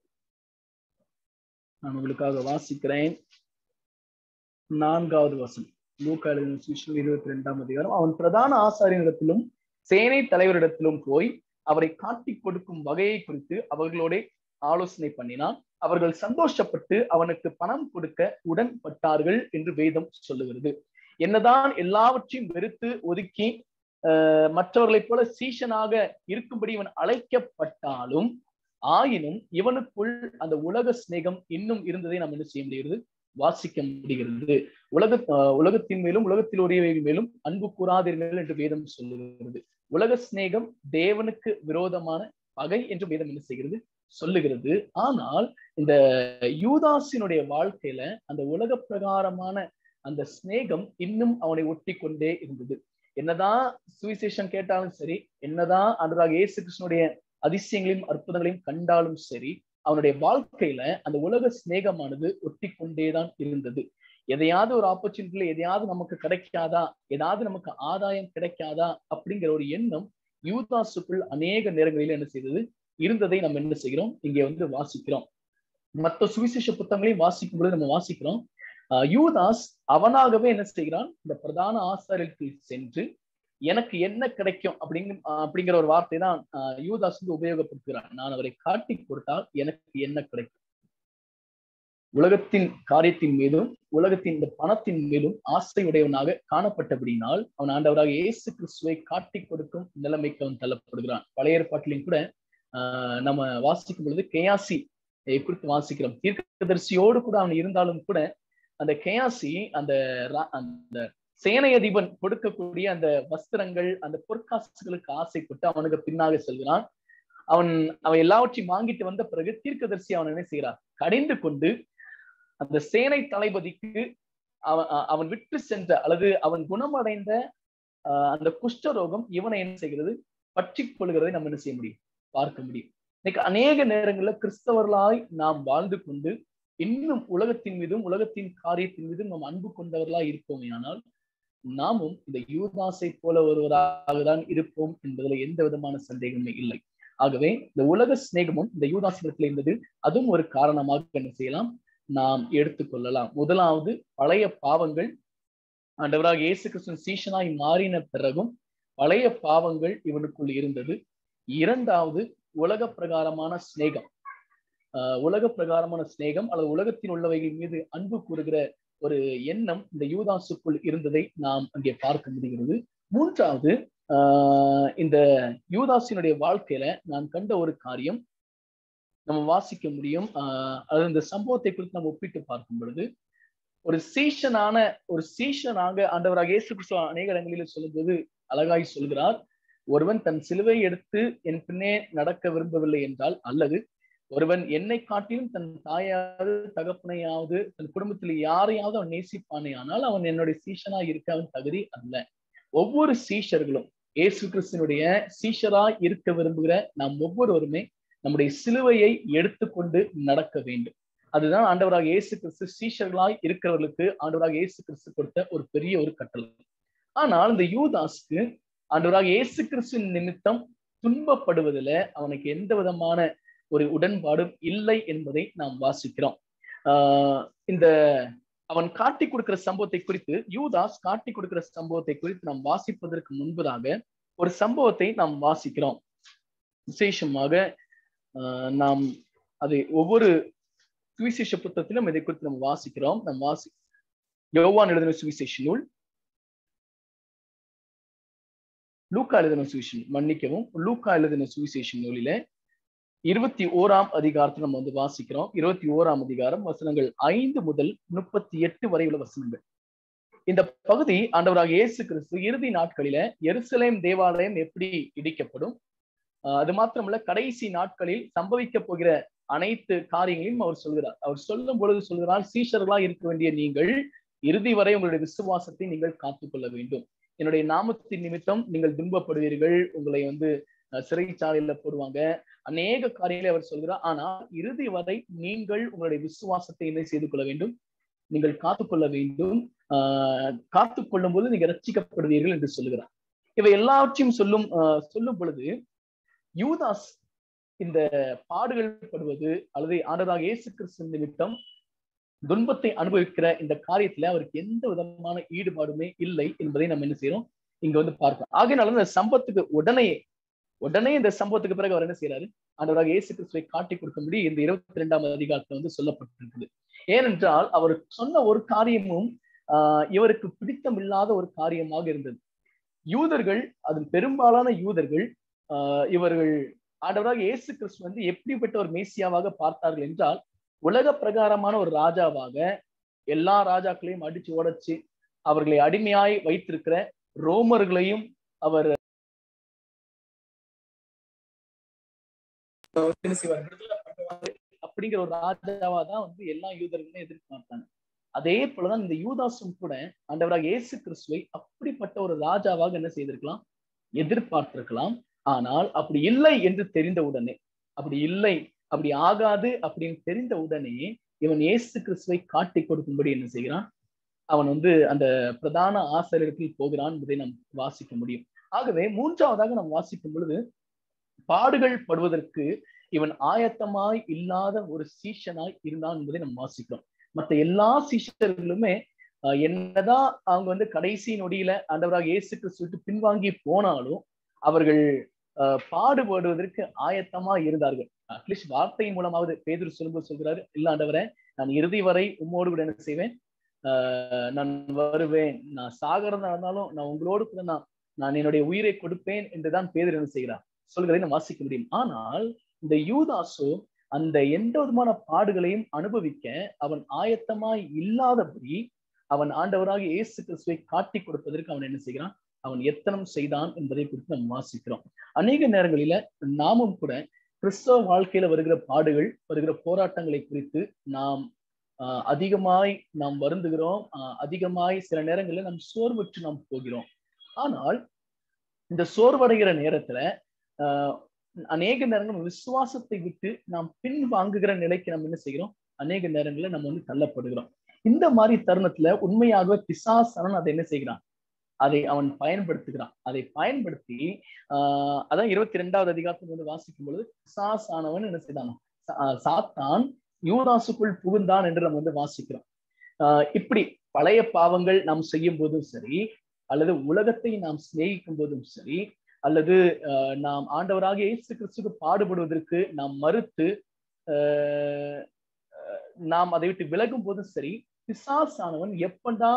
நான் உங்களுக்காக வாசிக்கிறேன் நான்காவது வசனம் லூக்கா எழுதின சுவிசேஷம் இருபத்தி ரெண்டாம் அதிகாரம் அவன் பிரதான ஆசாரியனிடத்திலும் சேனை தலைவரிடத்திலும் போய் அவரை காட்டி கொடுக்கும் வகையை குறித்து அவர்களோட ஆலோசனை பண்ணினான் அவர்கள் சந்தோஷப்பட்டு அவனுக்கு பணம் கொடுக்க உடன்பட்டார்கள் என்று வேதம் சொல்லுகிறது என்னதான் எல்லாவற்றையும் வெறுத்து ஒதுக்கி அஹ் மற்றவர்களைப் போல சீஷனாக இருக்கும்படி இவன் அழைக்கப்பட்டாலும் ஆயினும் இவனுக்குள் அந்த உலக சிநேகம் இன்னும் இருந்ததை நாம் என்ன செய்ய முடிகிறது வாசிக்க முடிகிறது உலக உலகத்தின் மேலும் உலகத்தில் உரியவைகள் மேலும் அன்பு கூறாதீர்கள் என்று வேதம் சொல்லுகிறது உலக சிநேகம் தேவனுக்கு விரோதமான பகை என்று வேதம் என்ன செய்கிறது சொல்லுகிறது ஆனால் இந்த யூதாசினுடைய வாழ்க்கையில அந்த உலக பிரகாரமான அந்த சிநேகம் இன்னும் அவனை ஒட்டி கொண்டே இருந்தது என்னதான் சுவிசேஷம் கேட்டாலும் சரி என்னதான் அன்றாக இயேசு கிருஷ்ணனுடைய அதிசயங்களையும் அற்புதங்களையும் கண்டாலும் சரி அவனுடைய வாழ்க்கையில அந்த உலக சிநேகமானது ஒட்டி கொண்டேதான் இருந்தது எதையாவது ஒரு ஆப்பர்ச்சுனிட்டில எதையாவது நமக்கு கிடைக்காதா ஏதாவது நமக்கு ஆதாயம் கிடைக்காதா அப்படிங்கிற ஒரு எண்ணம் யூதாசுக்குள் அநேக நேரங்களில் என்ன செய்தது இருந்ததை நம்ம என்ன செய்கிறோம் இங்க வந்து வாசிக்கிறோம் மற்ற சுவிசேஷ புத்தகங்களையும் வாசிக்கும் பொழுது நம்ம வாசிக்கிறோம் யூதாஸ் அவனாகவே என்ன செய்கிறான் இந்த பிரதான ஆசாரியருக்கு சென்று எனக்கு என்ன கிடைக்கும் அப்படிங்க அப்படிங்கிற ஒரு வார்த்தை தான் யூதாஸ் வந்து உபயோகப்படுத்துகிறான் நான் அவரை காட்டி கொடுத்தால் எனக்கு என்ன கிடைக்கும் உலகத்தின் காரியத்தின் மீதும் உலகத்தின் இந்த பணத்தின் மீதும் ஆசையுடையவனாக காணப்பட்டபடினால் அவன் ஆண்டவராக இயேசு கிறிஸ்துவை காட்டி கொடுக்கும் நிலைமைக்கு அவன் தள்ளப்படுகிறான் பழைய ஏற்பாட்டிலையும் கூட ஆஹ் நம்ம வாசிக்கும் பொழுது கேயாசி குறித்து வாசிக்கிறோம் தீர்க்கதரிசியோடு கூட அவன் இருந்தாலும் கூட அந்த கேயாசி அந்த அந்த சேனை அதிபன் கொடுக்கக்கூடிய அந்த வஸ்திரங்கள் அந்த பொற்காசுகளுக்கு ஆசைப்பட்டு அவனுக்கு பின்னாக செல்கிறான் அவன் அவன் எல்லாவற்றையும் வாங்கிட்டு வந்த பிறகு தீர்க்கதரிசி அவன் என்ன செய்கிறான் கடிந்து கொண்டு அந்த சேனை தளபதிக்கு அவன் அவன் விட்டு சென்ற அல்லது அவன் குணமடைந்த அந்த குஷ்டரோகம் இவனை என்ன செய்கிறது பற்றி கொள்கிறதை நம்ம என்ன செய்ய முடியும் பார்க்க முடியும் இன்னைக்கு அநேக நேரங்களில் கிறிஸ்தவர்களாய் நாம் வாழ்ந்து கொண்டு இன்னும் உலகத்தின் மீதும் உலகத்தின் காரியத்தின் மீதும் நாம் அன்பு கொண்டவர்களாய் இருப்போமே ஆனால் நாமும் இந்த யூதாசை போல ஒருவராக தான் இருப்போம் என்பதில் எந்த விதமான சந்தேகமே இல்லை ஆகவே இந்த உலக சிநேகமும் இந்த யூதாசிடத்தில் இருந்தது அதுவும் ஒரு காரணமாக என்ன செய்யலாம் நாம் எடுத்துக்கொள்ளலாம் முதலாவது பழைய பாவங்கள் ஆண்டவராக இயேசு கிறிஸ்துவின் சீஷனாய் மாறின பிறகும் பழைய பாவங்கள் இவனுக்குள் இருந்தது இரண்டாவது உலக பிரகாரமான சிநேகம் ஆஹ் உலக பிரகாரமான சிநேகம் அல்லது உலகத்தில் உள்ளவைகள் மீது அன்பு கூறுகிற ஒரு எண்ணம் இந்த யூதாசுக்குள் இருந்ததை நாம் அங்கே பார்க்க முடிகிறது மூன்றாவது ஆஹ் இந்த யூதாசினுடைய வாழ்க்கையில நான் கண்ட ஒரு காரியம் நம்ம வாசிக்க முடியும் ஆஹ் அது இந்த சம்பவத்தை குறித்து நம்ம ஒப்பிட்டு பார்க்கும் பொழுது ஒரு சீஷனான ஒரு சீஷனாக ஆண்டவராக இயேசு கிறிஸ்து அநேக இடங்களில் சொல்லும்போது அழகாய் சொல்கிறார் ஒருவன் தன் சிலுவை எடுத்து என் பின்னே நடக்க விரும்பவில்லை என்றால் அல்லது ஒருவன் என்னை காட்டிலும் தன் தாயாவது தகப்பனையாவது தன் குடும்பத்தில் யாரையாவது அவன் நேசிப்பானே ஆனால் அவன் என்னுடைய சீஷனா இருக்க அவன் தகுதி அல்ல ஒவ்வொரு சீஷர்களும் இயேசு கிறிஸ்தனுடைய சீஷராய் இருக்க விரும்புகிற நாம் ஒவ்வொருவருமே நம்முடைய சிலுவையை எடுத்துக்கொண்டு நடக்க வேண்டும் அதுதான் ஆண்டவராக இயேசு கிறிஸ்து சீஷர்களாய் இருக்கிறவர்களுக்கு ஆண்டவராக இயேசு கிறிஸ்து கொடுத்த ஒரு பெரிய ஒரு கட்டளை ஆனால் இந்த யூதாஸ்க்கு ஆண்டவராக இயேசு கிறிஸ்து நிமித்தம் துன்பப்படுவதில் அவனுக்கு எந்த விதமான ஒரு உடன்பாடும் இல்லை என்பதை நாம் வாசிக்கிறோம் ஆஹ் இந்த அவன் காட்டி கொடுக்கிற சம்பவத்தை குறித்து யூதாஸ் காட்டி கொடுக்கிற சம்பவத்தை குறித்து நாம் வாசிப்பதற்கு முன்பதாக ஒரு சம்பவத்தை நாம் வாசிக்கிறோம் விசேஷமாக ஆஹ் நாம் அதை ஒவ்வொரு சுவிசேஷ புத்தகத்திலும் இதை குறித்து நம்ம வாசிக்கிறோம் நம் வாசி யோவான் எழுதின சுவிசேஷ நூல் லூக்கா எழுதின சுவிசேஷன் மன்னிக்கவும் லூக்கா எழுதின சுவிசேஷ நூலில இருபத்தி ஓராம் அதிகாரத்தை நம்ம வந்து வாசிக்கிறோம் இருபத்தி ஓராம் அதிகாரம் வசனங்கள் ஐந்து முதல் முப்பத்தி எட்டு வரை உள்ள வசனங்கள் இந்த பகுதி ஆண்டவராக இயேசு கிறிஸ்து இறுதி நாட்களில எருசலேம் தேவாலயம் எப்படி இடிக்கப்படும் அது மாத்திரமல்ல கடைசி நாட்களில் சம்பவிக்க போகிற அனைத்து காரியங்களையும் அவர் சொல்கிறார் அவர் சொல்லும் பொழுது சொல்கிறார் சீஷர்களா இருக்க வேண்டிய நீங்கள் இறுதி வரை உங்களுடைய விசுவாசத்தை நீங்கள் காத்துக்கொள்ள வேண்டும் என்னுடைய நாமத்தின் நிமித்தம் நீங்கள் துன்பப்படுவீர்கள் உங்களை வந்து சிறைச்சாலையில போடுவாங்க அநேக காரியங்களை அவர் சொல்கிறார் ஆனால் இறுதி வரை நீங்கள் உங்களுடைய விசுவாசத்தை என்ன செய்து கொள்ள வேண்டும் நீங்கள் காத்துக்கொள்ள வேண்டும் ஆஹ் காத்து கொள்ளும் போது நீங்க ரட்சிக்கப்படுவீர்கள் என்று சொல்லுகிறார் இவை எல்லாவற்றையும் சொல்லும் சொல்லும் பொழுது யூதாஸ் இந்த பாடுகள் படுவது அல்லது ஆண்டவராக இயேசு கிறிஸ்து நிமித்தம் துன்பத்தை அனுபவிக்கிற இந்த காரியத்துல அவருக்கு எந்த விதமான ஈடுபாடுமே இல்லை என்பதை நம்ம என்ன செய்யறோம் இங்க வந்து பார்க்கிறோம் ஆகையினால இந்த சம்பவத்துக்கு உடனே உடனே இந்த சம்பவத்துக்கு பிறகு அவர் என்ன செய்யறாரு ஆண்டவராக இயேசு கிறிஸ்துவை காட்டி கொடுக்கும்படி இந்த இருபத்தி ரெண்டாம் அதிகாரத்துல வந்து சொல்லப்பட்டிருக்குது ஏனென்றால் அவர் சொன்ன ஒரு காரியமும் ஆஹ் இவருக்கு பிடித்தமில்லாத ஒரு காரியமாக இருந்தது யூதர்கள் அதன் பெரும்பாலான யூதர்கள் ஆஹ் இவர்கள் ஆண்டவராக இயேசு கிறிஸ்து வந்து எப்படிப்பட்ட ஒரு மேசியாவாக பார்த்தார்கள் என்றால் உலக பிரகாரமான ஒரு ராஜாவாக எல்லா ராஜாக்களையும் அடிச்சு உடைச்சு அவர்களை அடிமையாய் வைத்திருக்கிற ரோமர்களையும் அவர் அப்படிங்கிற ஒரு ராஜாவா தான் வந்து எல்லா யூதர்களுமே எதிர்பார்த்தாங்க அதே போலதான் இந்த யூதாசும் கூட ஆண்டவராக இயேசு கிறிஸ்துவை அப்படிப்பட்ட ஒரு ராஜாவாக என்ன செய்திருக்கலாம் எதிர்பார்த்திருக்கலாம் ஆனால் அப்படி இல்லை என்று தெரிந்த உடனே அப்படி இல்லை அப்படி ஆகாது அப்படின்னு தெரிந்த உடனே இவன் இயேசு கிறிஸ்துவை காட்டி கொடுக்கும்படி என்ன செய்கிறான் அவன் வந்து அந்த பிரதான ஆசிரியர்கள் போகிறான் என்பதை நாம் வாசிக்க முடியும் ஆகவே மூன்றாவதாக நாம் வாசிக்கும் பொழுது பாடுகள் படுவதற்கு இவன் ஆயத்தமாய் இல்லாத ஒரு சீஷனாய் இருந்தான் என்பதை நாம் வாசிக்கிறோம் மற்ற எல்லா சீஷர்களுமே என்னதான் அவங்க வந்து கடைசி நொடியில ஆண்டவராக இயேசு கிறிஸ்து பின்வாங்கி போனாலும் அவர்கள் பாடுபடுவதற்கு ஆயத்தமா இருந்தார்கள் அட்லீஸ்ட் வார்த்தையின் மூலமாவது பேதர் சொல்லும்போது சொல்கிறாரு இல்ல ஆண்டவரை நான் இறுதி வரை உம்மோடு கூட என்ன செய்வேன் ஆஹ் நான் வருவேன் நான் சாகிறதா இருந்தாலும் நான் உங்களோடு கூட நான் நான் என்னுடைய உயிரை கொடுப்பேன் என்றுதான் பேதர் என்ன செய்கிறார் சொல்கிறதை நான் வாசிக்க முடியும் ஆனால் இந்த யூதாசோ அந்த எந்த விதமான பாடுகளையும் அனுபவிக்க அவன் ஆயத்தமாய் இல்லாதபடி அவன் ஆண்டவராக இயேசு கிறிஸ்துவை காட்டி கொடுப்பதற்கு அவன் என்ன செய்கிறான் அவன் எத்தனம் செய்தான் என்பதை குறித்து நாம் வாசிக்கிறோம் அநேக நேரங்களில நாமும் கூட கிறிஸ்தவ வாழ்க்கையில வருகிற பாடுகள் வருகிற போராட்டங்களை குறித்து நாம் ஆஹ் அதிகமாய் நாம் வருந்துகிறோம் ஆஹ் அதிகமாய் சில நேரங்களில் நாம் சோர்வுற்று நாம் போகிறோம் ஆனால் இந்த சோர்வடைகிற நேரத்துல ஆஹ் அநேக நேரங்கள் விசுவாசத்தை விட்டு நாம் பின் வாங்குகிற நிலைக்கு நம்ம என்ன செய்கிறோம் அநேக நேரங்களில் நம்ம வந்து தள்ளப்படுகிறோம் இந்த மாதிரி தருணத்துல உண்மையாகவே பிசாசனன் அதை என்ன செய்கிறான் அதை அவன் பயன்படுத்துகிறான் அதை பயன்படுத்தி ஆஹ் அதான் இருபத்தி ரெண்டாவது அதிகாரத்தில் வந்து வாசிக்கும் பொழுது பிசாசானவன் என்ன செய்தான் சாத்தான் யூதாசுக்குள் புகுந்தான் என்று நம்ம வந்து வாசிக்கிறோம் ஆஹ் இப்படி பழைய பாவங்கள் நாம் செய்யும் போதும் சரி அல்லது உலகத்தை நாம் சிநேகிக்கும் போதும் சரி அல்லது நாம் ஆண்டவராக இயேசு கிறிஸ்துக்கு பாடுபடுவதற்கு நாம் மறுத்து நாம் அதை விட்டு விலகும் போதும் சரி பிசாசானவன் எப்படா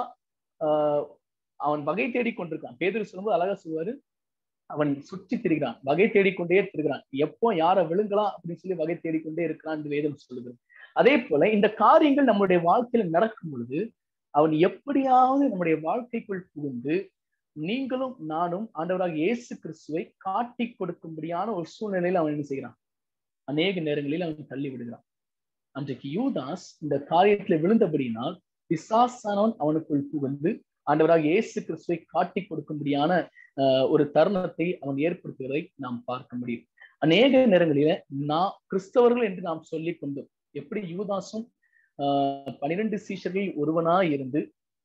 அவன் வகை தேடிக் கொண்டிருக்கான் பேதர் சொல்லும்போது அழகா சொல்லுவாரு அவன் சுற்றி திரிகிறான் வகை தேடிக்கொண்டே இருக்கிறான் எப்போ யாரை விழுங்கலாம் அப்படின்னு சொல்லி வகை தேடிக்கொண்டே இருக்கிறான் என்று வேதம் சொல்லுகிறது அதே போல இந்த காரியங்கள் நம்முடைய வாழ்க்கையில நடக்கும் பொழுது அவன் எப்படியாவது நம்முடைய வாழ்க்கைக்குள் புகுந்து நீங்களும் நானும் ஆண்டவராக இயேசு கிறிஸ்துவை காட்டி கொடுக்கும்படியான ஒரு சூழ்நிலையில அவன் என்ன செய்கிறான் அநேக நேரங்களில் அவன் தள்ளி விடுகிறான் அன்றைக்கு யூதாஸ் இந்த காரியத்துல விழுந்தபடியினால் பிசாசானவன் அவனுக்குள் புகுந்து ஆண்டவராக இயேசு கிறிஸ்துவை காட்டி கொடுக்கும்படியான ஒரு தருணத்தை அவன் ஏற்படுத்துவதை நாம் பார்க்க முடியும் அநேக நேரங்களில நான் கிறிஸ்தவர்கள் என்று நாம் சொல்லிக் கொண்டோம் எப்படி யூதாசும் பனிரெண்டு சீஷர்கள் ஒருவனா இருந்து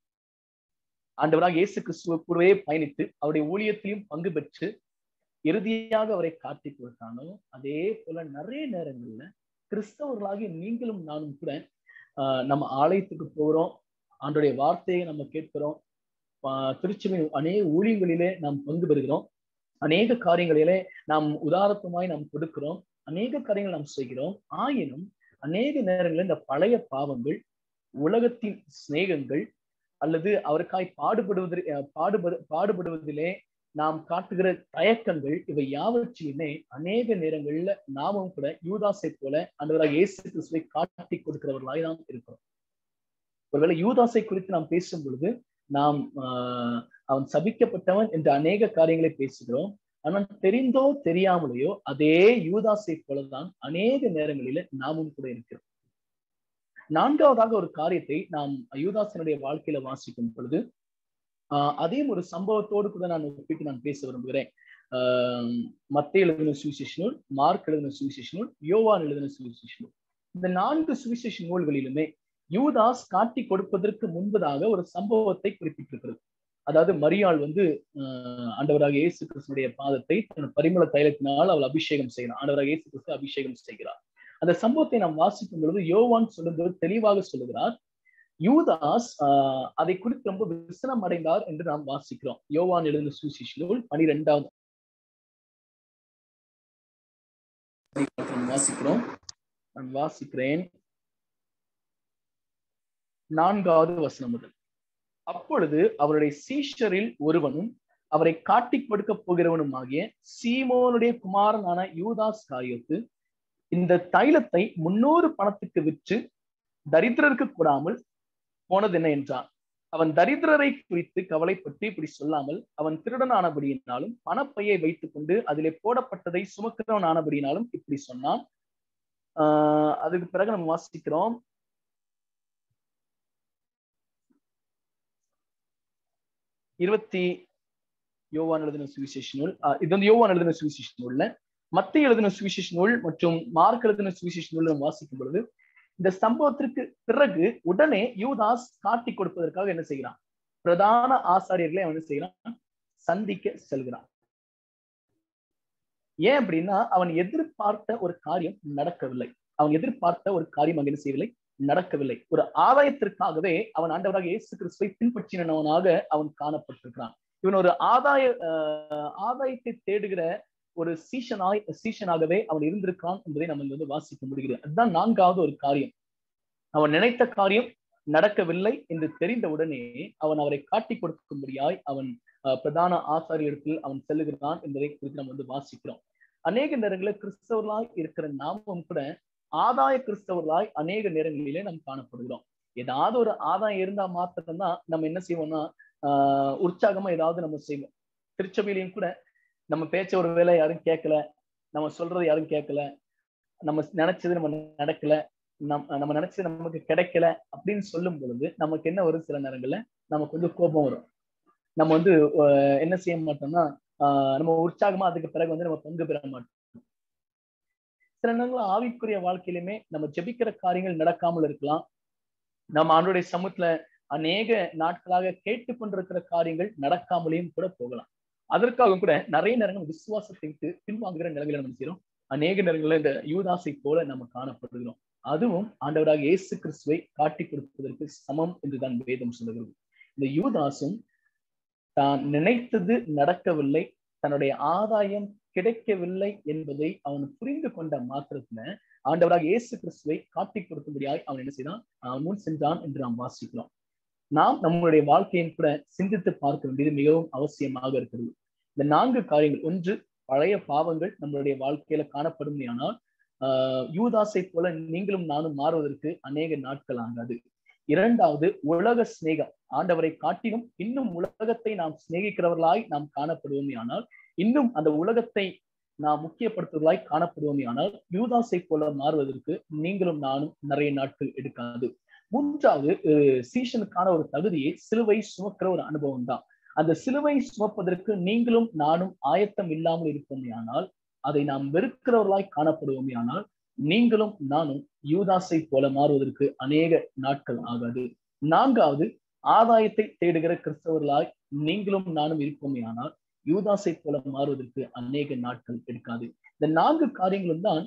ஆண்டவராக இயேசு கிறிஸ்துவ கூடவே பயணித்து அவருடைய ஊழியத்தையும் பங்கு பெற்று இறுதியாக அவரை காட்டி கொடுத்தானோ அதே போல நிறைய நேரங்கள்ல கிறிஸ்தவர்களாகி நீங்களும் நானும் கூட நம்ம ஆலயத்துக்கு போகிறோம் ஆண்டுடைய வார்த்தையை நம்ம கேட்கிறோம் திருச்சபை அநேக ஊழியங்களிலே நாம் பங்கு பெறுகிறோம் அநேக காரியங்களிலே நாம் உதாரணத்துமாய் நாம் கொடுக்கிறோம் அநேக காரியங்கள் நாம் செய்கிறோம் ஆயினும் அநேக நேரங்களில் இந்த பழைய பாவங்கள் உலகத்தின் சிநேகங்கள் அல்லது அவருக்காய் பாடுபடுவதில் பாடுபடு பாடுபடுவதிலே நாம் காட்டுகிற தயக்கங்கள் இவை யாவற்றையுமே அநேக நேரங்கள்ல நாமும் கூட யூதாசை போல அந்தவராக இயேசு கிறிஸ்துவை காட்டி கொடுக்கிறவர்களாய் நாம் இருக்கிறோம் ஒருவேளை யூதாசை குறித்து நாம் பேசும் பொழுது நாம் ஆஹ் அவன் சபிக்கப்பட்டவன் என்ற அநேக காரியங்களை பேசுகிறோம் ஆனால் தெரிந்தோ தெரியாமலேயோ அதே யூதாசை போலதான் அநேக நேரங்களில நாமும் கூட இருக்கிறோம் நான்காவதாக ஒரு காரியத்தை நாம் யூதாசனுடைய வாழ்க்கையில வாசிக்கும் பொழுது ஆஹ் அதே ஒரு சம்பவத்தோடு கூட நான் ஒப்பிட்டு நான் பேச விரும்புகிறேன் ஆஹ் மத்திய எழுதின சுவிசேஷ நூல் மார்க் எழுதின சுவிசேஷ நூல் யோவான் எழுதின சுவிசேஷ நூல் இந்த நான்கு சுவிசேஷ நூல்களிலுமே யூதாஸ் காட்டி கொடுப்பதற்கு முன்பதாக ஒரு சம்பவத்தை குறிப்பிட்டிருக்கிறது அதாவது மரியாள் வந்து ஆண்டவராக இயேசு கிறிஸ்துடைய பாதத்தை தன் பரிமள தைலத்தினால் அவள் அபிஷேகம் செய்கிறார் ஆண்டவராக இயேசு கிறிஸ்து அபிஷேகம் செய்கிறார் அந்த சம்பவத்தை நாம் வாசிக்கும் பொழுது யோவான் சொல்லும்போது தெளிவாக சொல்லுகிறார் யூதாஸ் ஆஹ் அதை குறித்து ரொம்ப விசனம் அடைந்தார் என்று நாம் வாசிக்கிறோம் யோவான் எழுதின சுவிசேஷ நூல் பனிரெண்டாவது வாசிக்கிறோம் நான் வாசிக்கிறேன் நான்காவது வசனம் முதல் அப்பொழுது அவருடைய சீஷரில் ஒருவனும் அவரை காட்டிக் கொடுக்க போகிறவனும் ஆகிய சீமோனுடைய குமாரனான யூதாஸ் காரியத்து இந்த தைலத்தை முன்னூறு பணத்துக்கு விற்று தரித்திரருக்கு கூடாமல் போனது என்ன என்றான் அவன் தரித்திரரை குறித்து கவலைப்பட்டு இப்படி சொல்லாமல் அவன் திருடன் ஆனபடியினாலும் பணப்பையை வைத்துக் கொண்டு அதிலே போடப்பட்டதை சுமக்கிறவன் ஆனபடியினாலும் இப்படி சொன்னான் ஆஹ் அதுக்கு பிறகு நம்ம வாசிக்கிறோம் இருபத்தி யோவான் எழுதின சுவிசேஷ நூல் இது வந்து யோவான் எழுதின சுவிசேஷ நூல்ல மத்திய எழுதின சுவிசேஷ நூல் மற்றும் மார்க் எழுதின சுவிசேஷ நூல் வாசிக்கும் பொழுது இந்த சம்பவத்திற்கு பிறகு உடனே யூதாஸ் காட்டி கொடுப்பதற்காக என்ன செய்கிறான் பிரதான ஆசாரியர்களை அவன் என்ன செய்கிறான் சந்திக்க செல்கிறான் ஏன் அப்படின்னா அவன் எதிர்பார்த்த ஒரு காரியம் நடக்கவில்லை அவன் எதிர்பார்த்த ஒரு காரியம் அங்க என்ன செய்யவில்லை நடக்கவில்லை ஒரு ஆதாயத்திற்காகவே அவன் ஆண்டவராக இயேசு கிறிஸ்துவை பின்பற்றினவனாக அவன் காணப்பட்டிருக்கிறான் இவன் ஒரு ஆதாய ஆதாயத்தை தேடுகிற ஒரு சீஷனாய் சீஷனாகவே அவன் இருந்திருக்கான் என்பதை நம்ம வந்து வாசிக்க முடிகிறது அதுதான் நான்காவது ஒரு காரியம் அவன் நினைத்த காரியம் நடக்கவில்லை என்று தெரிந்தவுடனே அவன் அவரை காட்டி கொடுக்கும்படியாய் அவன் பிரதான ஆசாரியத்தில் அவன் செல்லுகிறான் என்பதை குறித்து நம்ம வந்து வாசிக்கிறோம் அநேக நேரங்களில் கிறிஸ்தவர்களாய் இருக்கிற நாமும் கூட ஆதாய கிறிஸ்தவர்களாய் அநேக நேரங்களிலே நாம் காணப்படுகிறோம் ஏதாவது ஒரு ஆதாயம் இருந்தா மாத்திரம்தான் நம்ம என்ன செய்வோம்னா ஆஹ் உற்சாகமா ஏதாவது நம்ம செய்வோம் திருச்சபையிலையும் கூட நம்ம பேச்ச ஒரு வேலை யாரும் கேட்கல நம்ம சொல்றது யாரும் கேட்கல நம்ம நினைச்சது நம்ம நடக்கல நம் நம்ம நினைச்சது நமக்கு கிடைக்கல அப்படின்னு சொல்லும் பொழுது நமக்கு என்ன வரும் சில நேரங்கள்ல நமக்கு வந்து கோபம் வரும் நம்ம வந்து என்ன செய்ய மாட்டோம்னா ஆஹ் நம்ம உற்சாகமா அதுக்கு பிறகு வந்து நம்ம பங்கு பெற மாட்டோம் சில நேரங்கள் ஆவிக்குரிய வாழ்க்கையிலுமே நம்ம ஜெபிக்கிற காரியங்கள் நடக்காமல் இருக்கலாம் நம்ம ஆண்டோடைய சமூகத்துல அநேக நாட்களாக கேட்டுக்கொண்டிருக்கிற காரியங்கள் நடக்காமலேயும் கூட போகலாம் அதற்காக கூட நிறைய நேரங்கள் விசுவாசத்தை விட்டு பின்வாங்குகிற நிலையில நம்ம செய்யறோம் அநேக நேரங்களில் இந்த யூதாசை போல நம்ம காணப்படுகிறோம் அதுவும் ஆண்டவராக இயேசு கிறிஸ்துவை காட்டி கொடுப்பதற்கு சமம் என்றுதான் வேதம் சொல்லுகிறது இந்த யூதாசும் தான் நினைத்தது நடக்கவில்லை தன்னுடைய ஆதாயம் கிடைக்கவில்லை என்பதை அவன் புரிந்து கொண்ட மாத்திரத்துல ஆண்டவராக இயேசு கிறிஸ்துவை காட்டி கொடுக்கும்படியாய் அவன் என்ன செய்தான் அவன் முன் சென்றான் என்று நாம் வாசிக்கிறோம் நாம் நம்மளுடைய வாழ்க்கையின் கூட சிந்தித்து பார்க்க வேண்டியது மிகவும் அவசியமாக இருக்கிறது இந்த நான்கு காரியங்கள் ஒன்று பழைய பாவங்கள் நம்மளுடைய வாழ்க்கையில காணப்படும் ஆனால் ஆஹ் யூதாசை போல நீங்களும் நானும் மாறுவதற்கு அநேக நாட்கள் ஆகாது இரண்டாவது உலக சிநேகம் ஆண்டவரை காட்டிலும் இன்னும் உலகத்தை நாம் சிநேகிக்கிறவர்களாய் நாம் காணப்படுவோமே ஆனால் இன்னும் அந்த உலகத்தை நாம் முக்கியப்படுத்துவதாய் காணப்படுவோமே ஆனால் யூதாசை போல மாறுவதற்கு நீங்களும் நானும் நிறைய நாட்கள் எடுக்காது மூன்றாவது சீசனுக்கான ஒரு தகுதியை சிலுவை சுமக்கிற ஒரு அனுபவம் தான் அந்த சிலுவை சுமப்பதற்கு நீங்களும் நானும் ஆயத்தம் இல்லாமல் இருப்போமே ஆனால் அதை நாம் வெறுக்கிறவர்களாய் காணப்படுவோமே ஆனால் நீங்களும் நானும் யூதாசை போல மாறுவதற்கு அநேக நாட்கள் ஆகாது நான்காவது ஆதாயத்தை தேடுகிற கிறிஸ்தவர்களாய் நீங்களும் நானும் இருப்போமே ஆனால் யூதாசை போல மாறுவதற்கு அநேக நாட்கள் எடுக்காது இந்த நான்கு காரியங்களும் தான்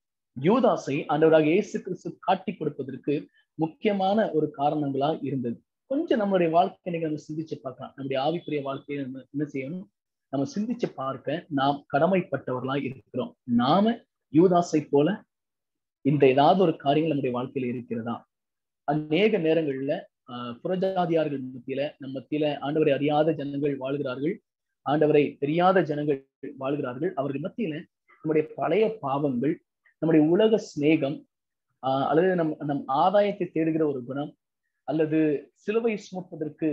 யூதாசை ஆண்டவராக இயேசு கிறிஸ்து காட்டி கொடுப்பதற்கு முக்கியமான ஒரு காரணங்களா இருந்தது கொஞ்சம் நம்மளுடைய வாழ்க்கை நீங்க நம்ம சிந்திச்சு பார்க்கலாம் நம்முடைய ஆவிக்குரிய வாழ்க்கையை நம்ம என்ன செய்யணும் நம்ம சிந்திச்சு பார்க்க நாம் கடமைப்பட்டவர்களா இருக்கிறோம் நாம யூதாசை போல இந்த ஏதாவது ஒரு காரியங்கள் நம்முடைய வாழ்க்கையில இருக்கிறதா அநேக நேரங்கள்ல ஆஹ் புறஜாதியார்கள் மத்தியில நம்ம மத்தியில ஆண்டவரை அறியாத ஜனங்கள் வாழ்கிறார்கள் ஆண்டவரை தெரியாத ஜனங்கள் வாழ்கிறார்கள் அவர்கள் மத்தியில நம்முடைய பழைய பாவங்கள் நம்முடைய உலக சிநேகம் ஆஹ் அல்லது நம் நம் ஆதாயத்தை தேடுகிற ஒரு குணம் அல்லது சிலுவை சுமப்பதற்கு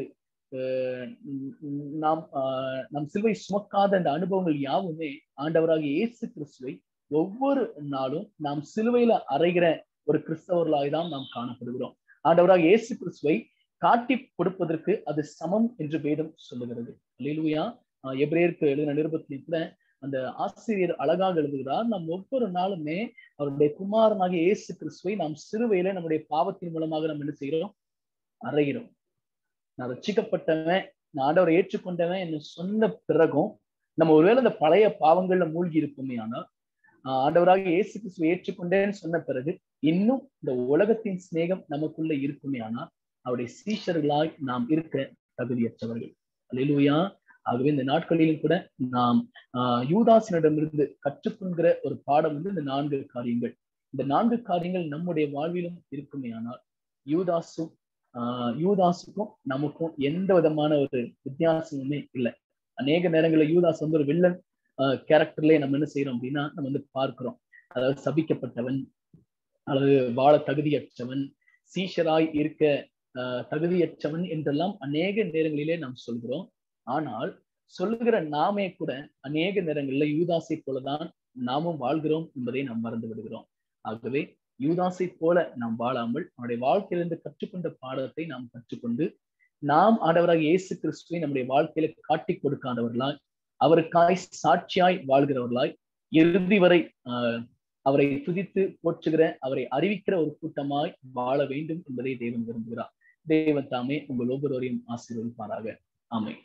நாம் நம் சிலுவை சுமக்காத அந்த அனுபவங்கள் யாவுமே ஆண்டவராக இயேசு கிறிஸ்துவை ஒவ்வொரு நாளும் நாம் சிலுவையில அறைகிற ஒரு கிறிஸ்தவர்களாக தான் நாம் காணப்படுகிறோம் ஆண்டவராக இயேசு கிறிஸ்துவை காட்டி கொடுப்பதற்கு அது சமம் என்று வேதம் சொல்லுகிறது அலையிலுயா எப்ரேருக்கு எழுதின நிருபத்தில் கூட அந்த ஆசிரியர் அழகாக எழுதுகிறார் நாம் ஒவ்வொரு நாளுமே அவருடைய குமாரனாகிய இயேசு கிறிஸ்துவை நாம் சிறுவையில நம்முடைய பாவத்தின் மூலமாக நம்ம என்ன செய்கிறோம் அறைகிறோம் நான் ரச்சிக்கப்பட்டவன் நான் ஆண்டவரை ஏற்றுக்கொண்டவன் என்று சொன்ன பிறகும் நம்ம ஒருவேளை இந்த பழைய பாவங்கள்ல மூழ்கி இருப்போமே ஆனால் ஆண்டவராக இயேசு கிறிஸ்துவை ஏற்றுக்கொண்டேன்னு சொன்ன பிறகு இன்னும் இந்த உலகத்தின் சிநேகம் நமக்குள்ள இருக்குமே ஆனால் அவருடைய சீஷர்களாய் நாம் இருக்க தகுதியற்றவர்கள் அலையிலுயா ஆகவே இந்த நாட்களிலும் கூட நாம் ஆஹ் யூதாசனிடமிருந்து கற்றுக்கொள்கிற ஒரு பாடம் வந்து இந்த நான்கு காரியங்கள் இந்த நான்கு காரியங்கள் நம்முடைய வாழ்விலும் இருக்குமே ஆனால் யூதாசும் ஆஹ் யூதாசுக்கும் நமக்கும் எந்த விதமான ஒரு வித்தியாசமுமே இல்லை அநேக நேரங்களில் யூதாஸ் வந்து ஒரு வில்லன் கேரக்டர்லயே நம்ம என்ன செய்யறோம் அப்படின்னா நம்ம வந்து பார்க்கிறோம் அதாவது சபிக்கப்பட்டவன் அல்லது வாழ தகுதியற்றவன் சீஷராய் இருக்க தகுதியற்றவன் என்றெல்லாம் அநேக நேரங்களிலே நாம் சொல்கிறோம் ஆனால் சொல்லுகிற நாமே கூட அநேக நேரங்களில் யூதாசை போலதான் நாமும் வாழ்கிறோம் என்பதை நாம் மறந்து விடுகிறோம் ஆகவே யூதாசை போல நாம் வாழாமல் அவனுடைய வாழ்க்கையிலிருந்து கற்றுக்கொண்ட பாடத்தை நாம் கற்றுக்கொண்டு நாம் ஆண்டவராக இயேசு கிறிஸ்துவை நம்முடைய வாழ்க்கையில காட்டி கொடுக்காதவர்களாய் அவருக்காய் சாட்சியாய் வாழ்கிறவர்களாய் இறுதி வரை ஆஹ் அவரை துதித்து போற்றுகிற அவரை அறிவிக்கிற ஒரு கூட்டமாய் வாழ வேண்டும் என்பதை தேவன் விரும்புகிறார் தேவன் தாமே உங்கள் ஒவ்வொருவரையும் ஆசீர்வதிப்பாராக ஆமை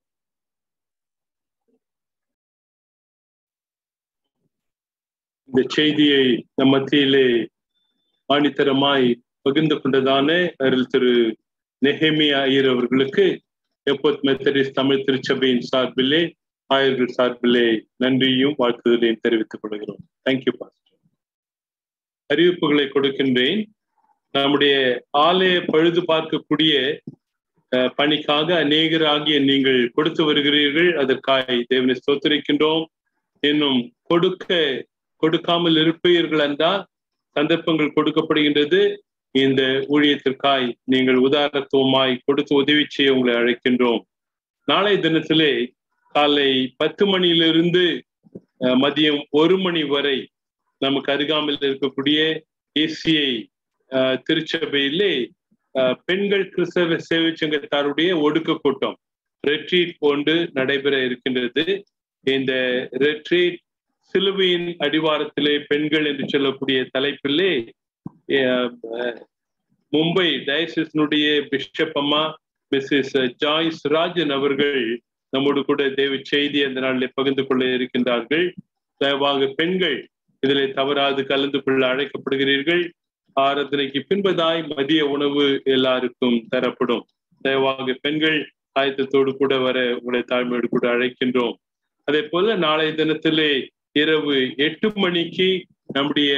இந்த செய்தியை நம் மத்தியிலே ஆணித்தரமாய் பகிர்ந்து கொண்டதான அருள் திரு நெஹேமியா ஐயர் அவர்களுக்கு எப்போத் மெத்தடிஸ் தமிழ் திருச்சபையின் சார்பிலே ஆயர்கள் சார்பிலே நன்றியும் வாழ்த்துதலையும் தெரிவித்துக் கொள்கிறோம் தேங்க்யூ பாஸ்டர் அறிவிப்புகளை கொடுக்கின்றேன் நம்முடைய ஆலய பழுது பார்க்கக்கூடிய பணிக்காக அநேகராகிய நீங்கள் கொடுத்து வருகிறீர்கள் அதற்காக தேவனை ஸ்தோத்தரிக்கின்றோம் இன்னும் கொடுக்க கொடுக்காமல் இருப்பீர்கள் என்றால் சந்தர்ப்பங்கள் கொடுக்கப்படுகின்றது இந்த ஊழியத்திற்காய் நீங்கள் உதாரணத்துவமாய் கொடுத்து உதவி செய்ய உங்களை அழைக்கின்றோம் நாளை தினத்திலே காலை பத்து மணியிலிருந்து மதியம் ஒரு மணி வரை நமக்கு அருகாமையில் இருக்கக்கூடிய ஏசிஐ திருச்சபையிலே பெண்கள் கிறிஸ்தவ சேவை சங்கத்தாருடைய ஒடுக்க கூட்டம் ரெட்ரீட் போன்று நடைபெற இருக்கின்றது இந்த ரெட்ரீட் சிலுவையின் அடிவாரத்திலே பெண்கள் என்று சொல்லக்கூடிய தலைப்பிலே மும்பை டயசினுடைய பிஷப் அம்மா மிஸ்ஸஸ் ஜாய்ஸ் ராஜன் அவர்கள் நம்மோடு கூட தேவ செய்தி அந்த நாளில் பகிர்ந்து கொள்ள இருக்கின்றார்கள் தயவாக பெண்கள் இதில் தவறாது கலந்து கொள்ள அழைக்கப்படுகிறீர்கள் ஆராதனைக்கு பின்பதாய் மதிய உணவு எல்லாருக்கும் தரப்படும் தயவாக பெண்கள் ஆயத்தத்தோடு கூட வர உங்களை தாழ்மையோடு கூட அழைக்கின்றோம் அதே போல நாளைய தினத்திலே இரவு எட்டு மணிக்கு நம்முடைய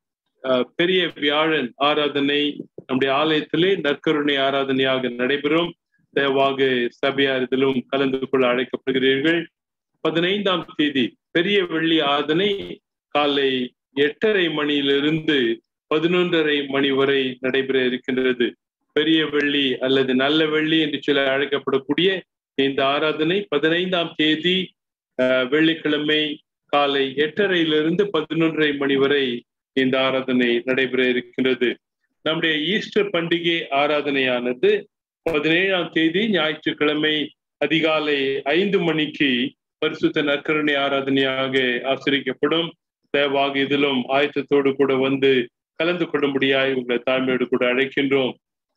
பெரிய வியாழன் ஆராதனை நம்முடைய ஆலயத்திலே நற்கருணை ஆராதனையாக நடைபெறும் தயவாக சபையார் இதிலும் கலந்து கொள்ள அழைக்கப்படுகிறீர்கள் பதினைந்தாம் தேதி பெரிய வெள்ளி ஆராதனை காலை எட்டரை மணியிலிருந்து பதினொன்றரை மணி வரை நடைபெற இருக்கின்றது பெரிய வெள்ளி அல்லது நல்ல வெள்ளி என்று சொல்ல அழைக்கப்படக்கூடிய இந்த ஆராதனை பதினைந்தாம் தேதி வெள்ளிக்கிழமை காலை எட்டரையிலிருந்து பதினொன்றரை மணி வரை இந்த ஆராதனை நடைபெற இருக்கின்றது நம்முடைய ஈஸ்டர் பண்டிகை ஆராதனையானது பதினேழாம் தேதி ஞாயிற்றுக்கிழமை அதிகாலை ஐந்து மணிக்கு பரிசுத்த நற்கருணை ஆராதனையாக ஆசிரிக்கப்படும் தேவாக இதிலும் ஆயத்தத்தோடு கூட வந்து கலந்து கொள்ளும்படியாய் உங்களை தாழ்மையோடு கூட அழைக்கின்றோம்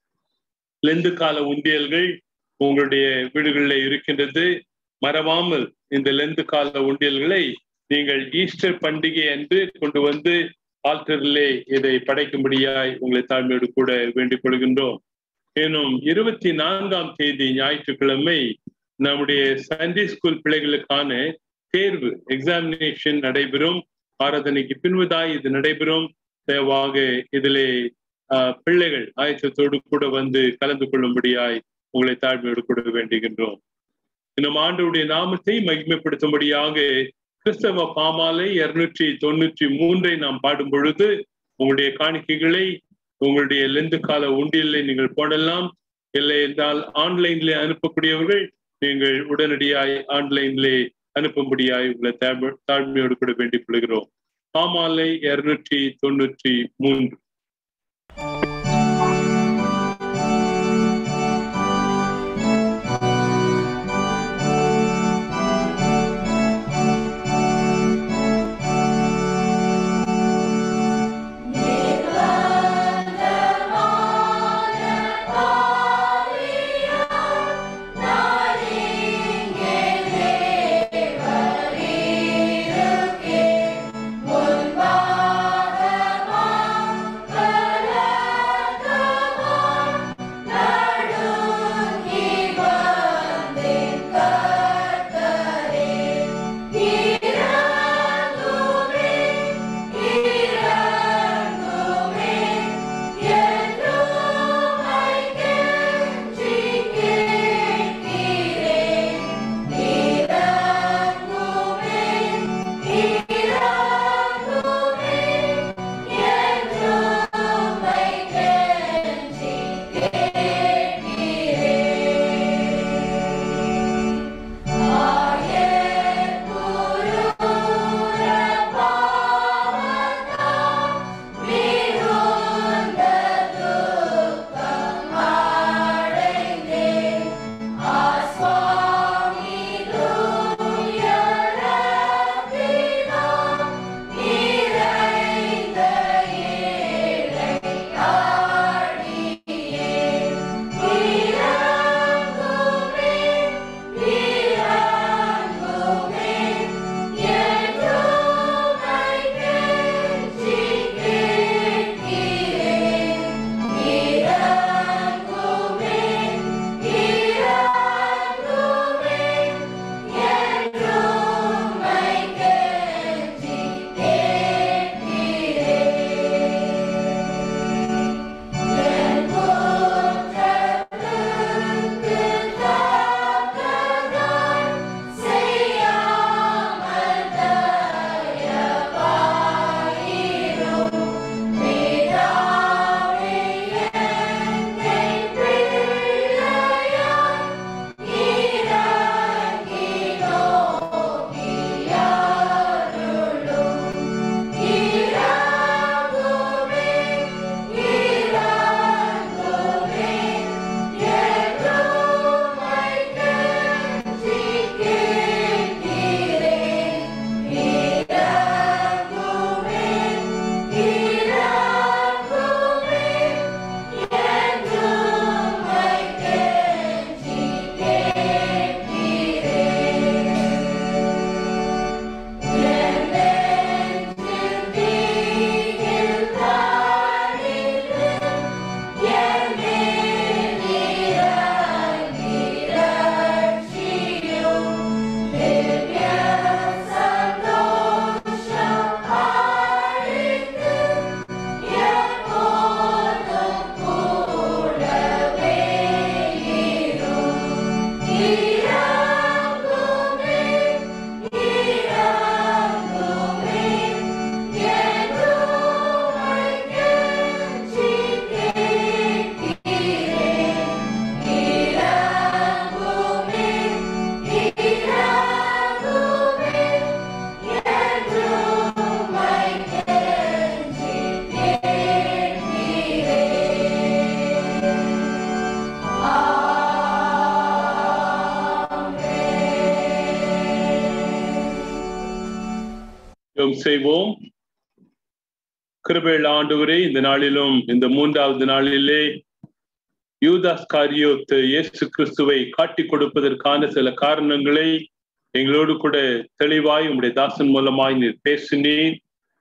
லெந்து கால உண்டியல்கள் உங்களுடைய வீடுகளில் இருக்கின்றது மறவாமல் இந்த லெந்து கால உண்டியல்களை நீங்கள் ஈஸ்டர் பண்டிகை அன்று கொண்டு வந்து ஆல்டரிலே இதை படைக்கும்படியாய் உங்களை தாழ்மையோடு கூட வேண்டிக் கொள்கின்றோம் மேலும் இருபத்தி நான்காம் தேதி ஞாயிற்றுக்கிழமை நம்முடைய சண்டே ஸ்கூல் பிள்ளைகளுக்கான தேர்வு எக்ஸாமினேஷன் நடைபெறும் ஆராதனைக்கு பின்பதாய் இது நடைபெறும் தேவாக இதிலே பிள்ளைகள் ஆயத்தத்தோடு கூட வந்து கலந்து கொள்ளும்படியாய் உங்களை தாழ்மையோடு கூட வேண்டுகின்றோம் இன்னும் ஆண்டுடைய நாமத்தை மகிமைப்படுத்தும்படியாக கிறிஸ்தவ பாமாலை இருநூற்றி தொண்ணூற்றி மூன்றை நாம் பாடும் பொழுது உங்களுடைய காணிக்கைகளை உங்களுடைய லெந்து கால உண்டியலை நீங்கள் போடலாம் இல்லை என்றால் ஆன்லைன்ல அனுப்பக்கூடியவர்கள் நீங்கள் உடனடியாய் ஆன்லைன்லே அனுப்பும்படியாய் உங்களை தாழ்மையோடு கூட வேண்டிக் கொள்கிறோம் பாமாலை இருநூற்றி தொண்ணூற்றி மூன்று முன்பாகமா செய்வோம் கிருபேள் ஆண்டவரே இந்த நாளிலும் இந்த மூன்றாவது நாளிலே யூதாஸ் காரியோத்து இயேசு கிறிஸ்துவை காட்டி கொடுப்பதற்கான சில காரணங்களை எங்களோடு கூட தெளிவாய் உங்களுடைய தாசன் மூலமாய் நீர் பேசினீர்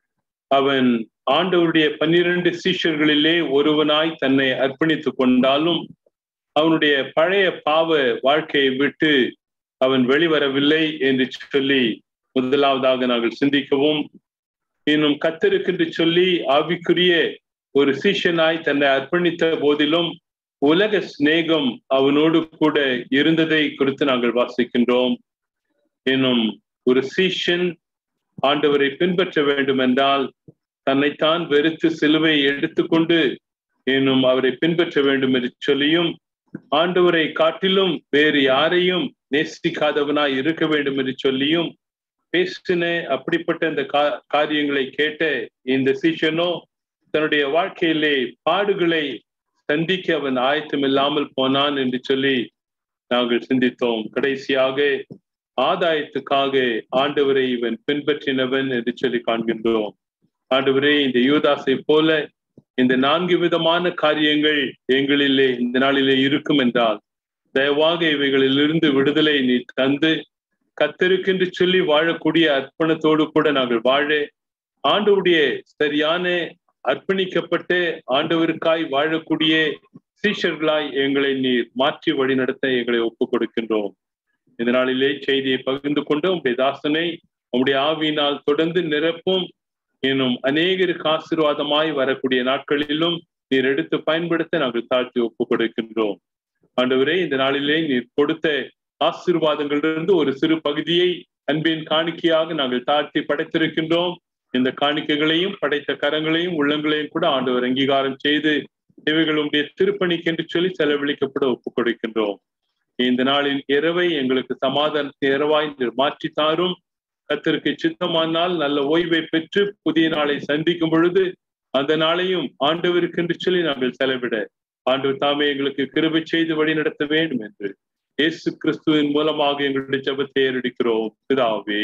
அவன் ஆண்டவருடைய பன்னிரண்டு சீஷர்களிலே ஒருவனாய் தன்னை அர்ப்பணித்துக் கொண்டாலும் அவனுடைய பழைய பாவ வாழ்க்கையை விட்டு அவன் வெளிவரவில்லை என்று சொல்லி முதலாவதாக நாங்கள் சிந்திக்கவும் இன்னும் கத்தருக்கென்று சொல்லி ஆவிக்குரிய ஒரு சீஷனாய் தன்னை அர்ப்பணித்த போதிலும் உலக சிநேகம் அவனோடு கூட இருந்ததை குறித்து நாங்கள் வாசிக்கின்றோம் இன்னும் ஒரு சீஷன் ஆண்டவரை பின்பற்ற வேண்டும் என்றால் தன்னைத்தான் வெறுத்து சிலுவை எடுத்துக்கொண்டு இன்னும் அவரை பின்பற்ற வேண்டும் என்று சொல்லியும் ஆண்டவரை காட்டிலும் வேறு யாரையும் நேசிக்காதவனாய் இருக்க வேண்டும் என்று சொல்லியும் பேசின அப்படிப்பட்ட இந்த கா காரியங்களை கேட்ட இந்த சீஷனோ தன்னுடைய வாழ்க்கையிலே பாடுகளை சந்திக்க அவன் ஆயத்தம் இல்லாமல் போனான் என்று சொல்லி நாங்கள் சிந்தித்தோம் கடைசியாக ஆதாயத்துக்காக ஆண்டவரை இவன் பின்பற்றினவன் என்று சொல்லி காண்கின்றோம் ஆண்டவரே இந்த யூதாசை போல இந்த நான்கு விதமான காரியங்கள் எங்களிலே இந்த நாளிலே இருக்கும் என்றால் தயவாக இவைகளிலிருந்து விடுதலை நீ தந்து கத்தருக்கென்று சொல்லி வாழக்கூடிய அர்ப்பணத்தோடு கூட நாங்கள் வாழ ஆண்டவுடைய சரியான அர்ப்பணிக்கப்பட்டு ஆண்டவருக்காய் வாழக்கூடிய சீஷர்களாய் எங்களை நீர் மாற்றி வழி நடத்த எங்களை ஒப்புக் கொடுக்கின்றோம் இந்த நாளிலே செய்தியை பகிர்ந்து கொண்டு உங்களுடைய தாசனை உங்களுடைய ஆவியினால் தொடர்ந்து நிரப்பும் இன்னும் அநேகருக்கு ஆசீர்வாதமாய் வரக்கூடிய நாட்களிலும் நீர் எடுத்து பயன்படுத்த நாங்கள் தாழ்த்தி ஒப்புக் கொடுக்கின்றோம் ஆண்டவரே இந்த நாளிலே நீர் கொடுத்த ஆசீர்வாதங்களிலிருந்து ஒரு சிறு பகுதியை அன்பின் காணிக்கையாக நாங்கள் தாழ்த்தி படைத்திருக்கின்றோம் இந்த காணிக்கைகளையும் படைத்த கரங்களையும் உள்ளங்களையும் கூட ஆண்டவர் அங்கீகாரம் செய்து இவைகளுடைய திருப்பணிக்கு என்று சொல்லி செலவழிக்கப்பட ஒப்புக் கொடுக்கின்றோம் இந்த நாளின் இரவை எங்களுக்கு சமாதானத்தை இரவாய் மாற்றி தாரும் கத்திற்கு சித்தமானால் நல்ல ஓய்வை பெற்று புதிய நாளை சந்திக்கும் பொழுது அந்த நாளையும் ஆண்டவருக்கு என்று சொல்லி நாங்கள் செலவிட ஆண்டவர் தாமே எங்களுக்கு கிருபை செய்து வழி நடத்த வேண்டும் என்று இயேசு கிறிஸ்துவின் மூலமாக எங்களுடைய ஜபத்தை ஏறடிக்கிறோம் பிதாவே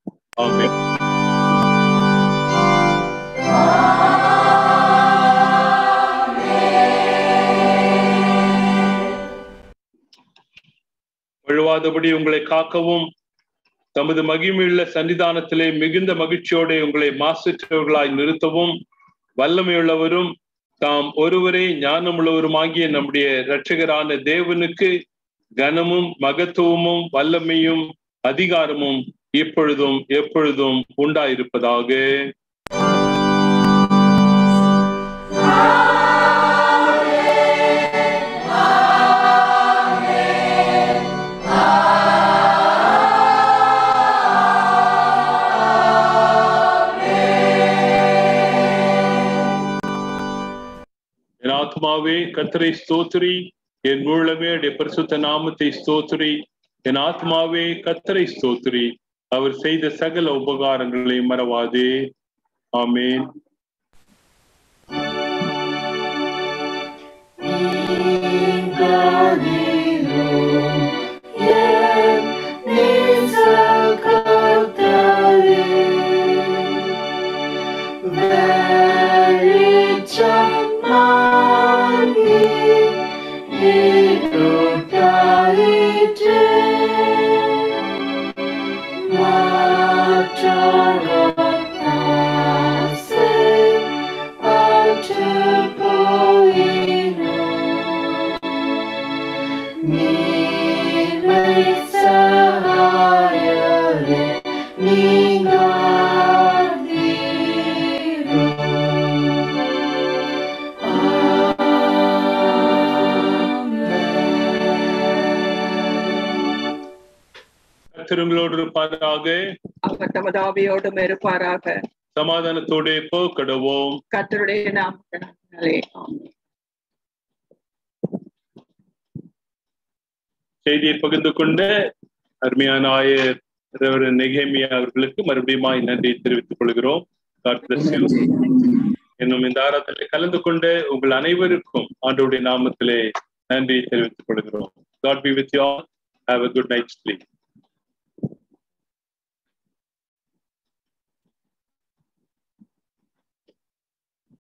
ஆமென் வழுவாதபடி உங்களை காக்கவும் தமது மகிமையுள்ள சன்னிதானத்திலே மிகுந்த மகிழ்ச்சியோடு உங்களை மாசற்றவர்களாய் நிறுத்தவும் வல்லமையுள்ளவரும் தாம் ஒருவரே ஞானமுள்ளவருமாகிய நம்முடைய இரட்சகரான தேவனுக்கு கனமும் மகத்துவமும் வல்லமையும் அதிகாரமும் இப்பொழுதும் எப்பொழுதும் உண்டாயிருப்பதாக என் ஆத்மாவே கத்தரை ஸ்தோத்திரி என் மூலமே உடைய பரிசுத்த நாமத்தை ஸ்தோத்திரி என் ஆத்மாவே கத்தரை ஸ்தோத்திரி அவர் செய்த சகல உபகாரங்களை மறவாதே ஆமேன் கத்திரங்களோடு இருப்பாராக அவர் தமது ஆவியோடும் இருப்பாராக சமாதானத்தோடு போக்கடுவோம் கர்த்தருடைய நாமத்தினாலே ஆமென் செய்தியை பகிர்ந்து கொண்ட அருமையான ஆயர் ரெவரன் நெகேமியா அவர்களுக்கு மறுபடியும் நன்றி தெரிவித்துக் கொள்கிறோம் God bless you. என்னும் இந்த ஆராதனை கலந்து கொண்ட உங்கள் அனைவருக்கும் ஆண்டோடைய நாமத்திலே நன்றி தெரிவித்துக் கொள்கிறோம் God be with you all. Have a good night's sleep.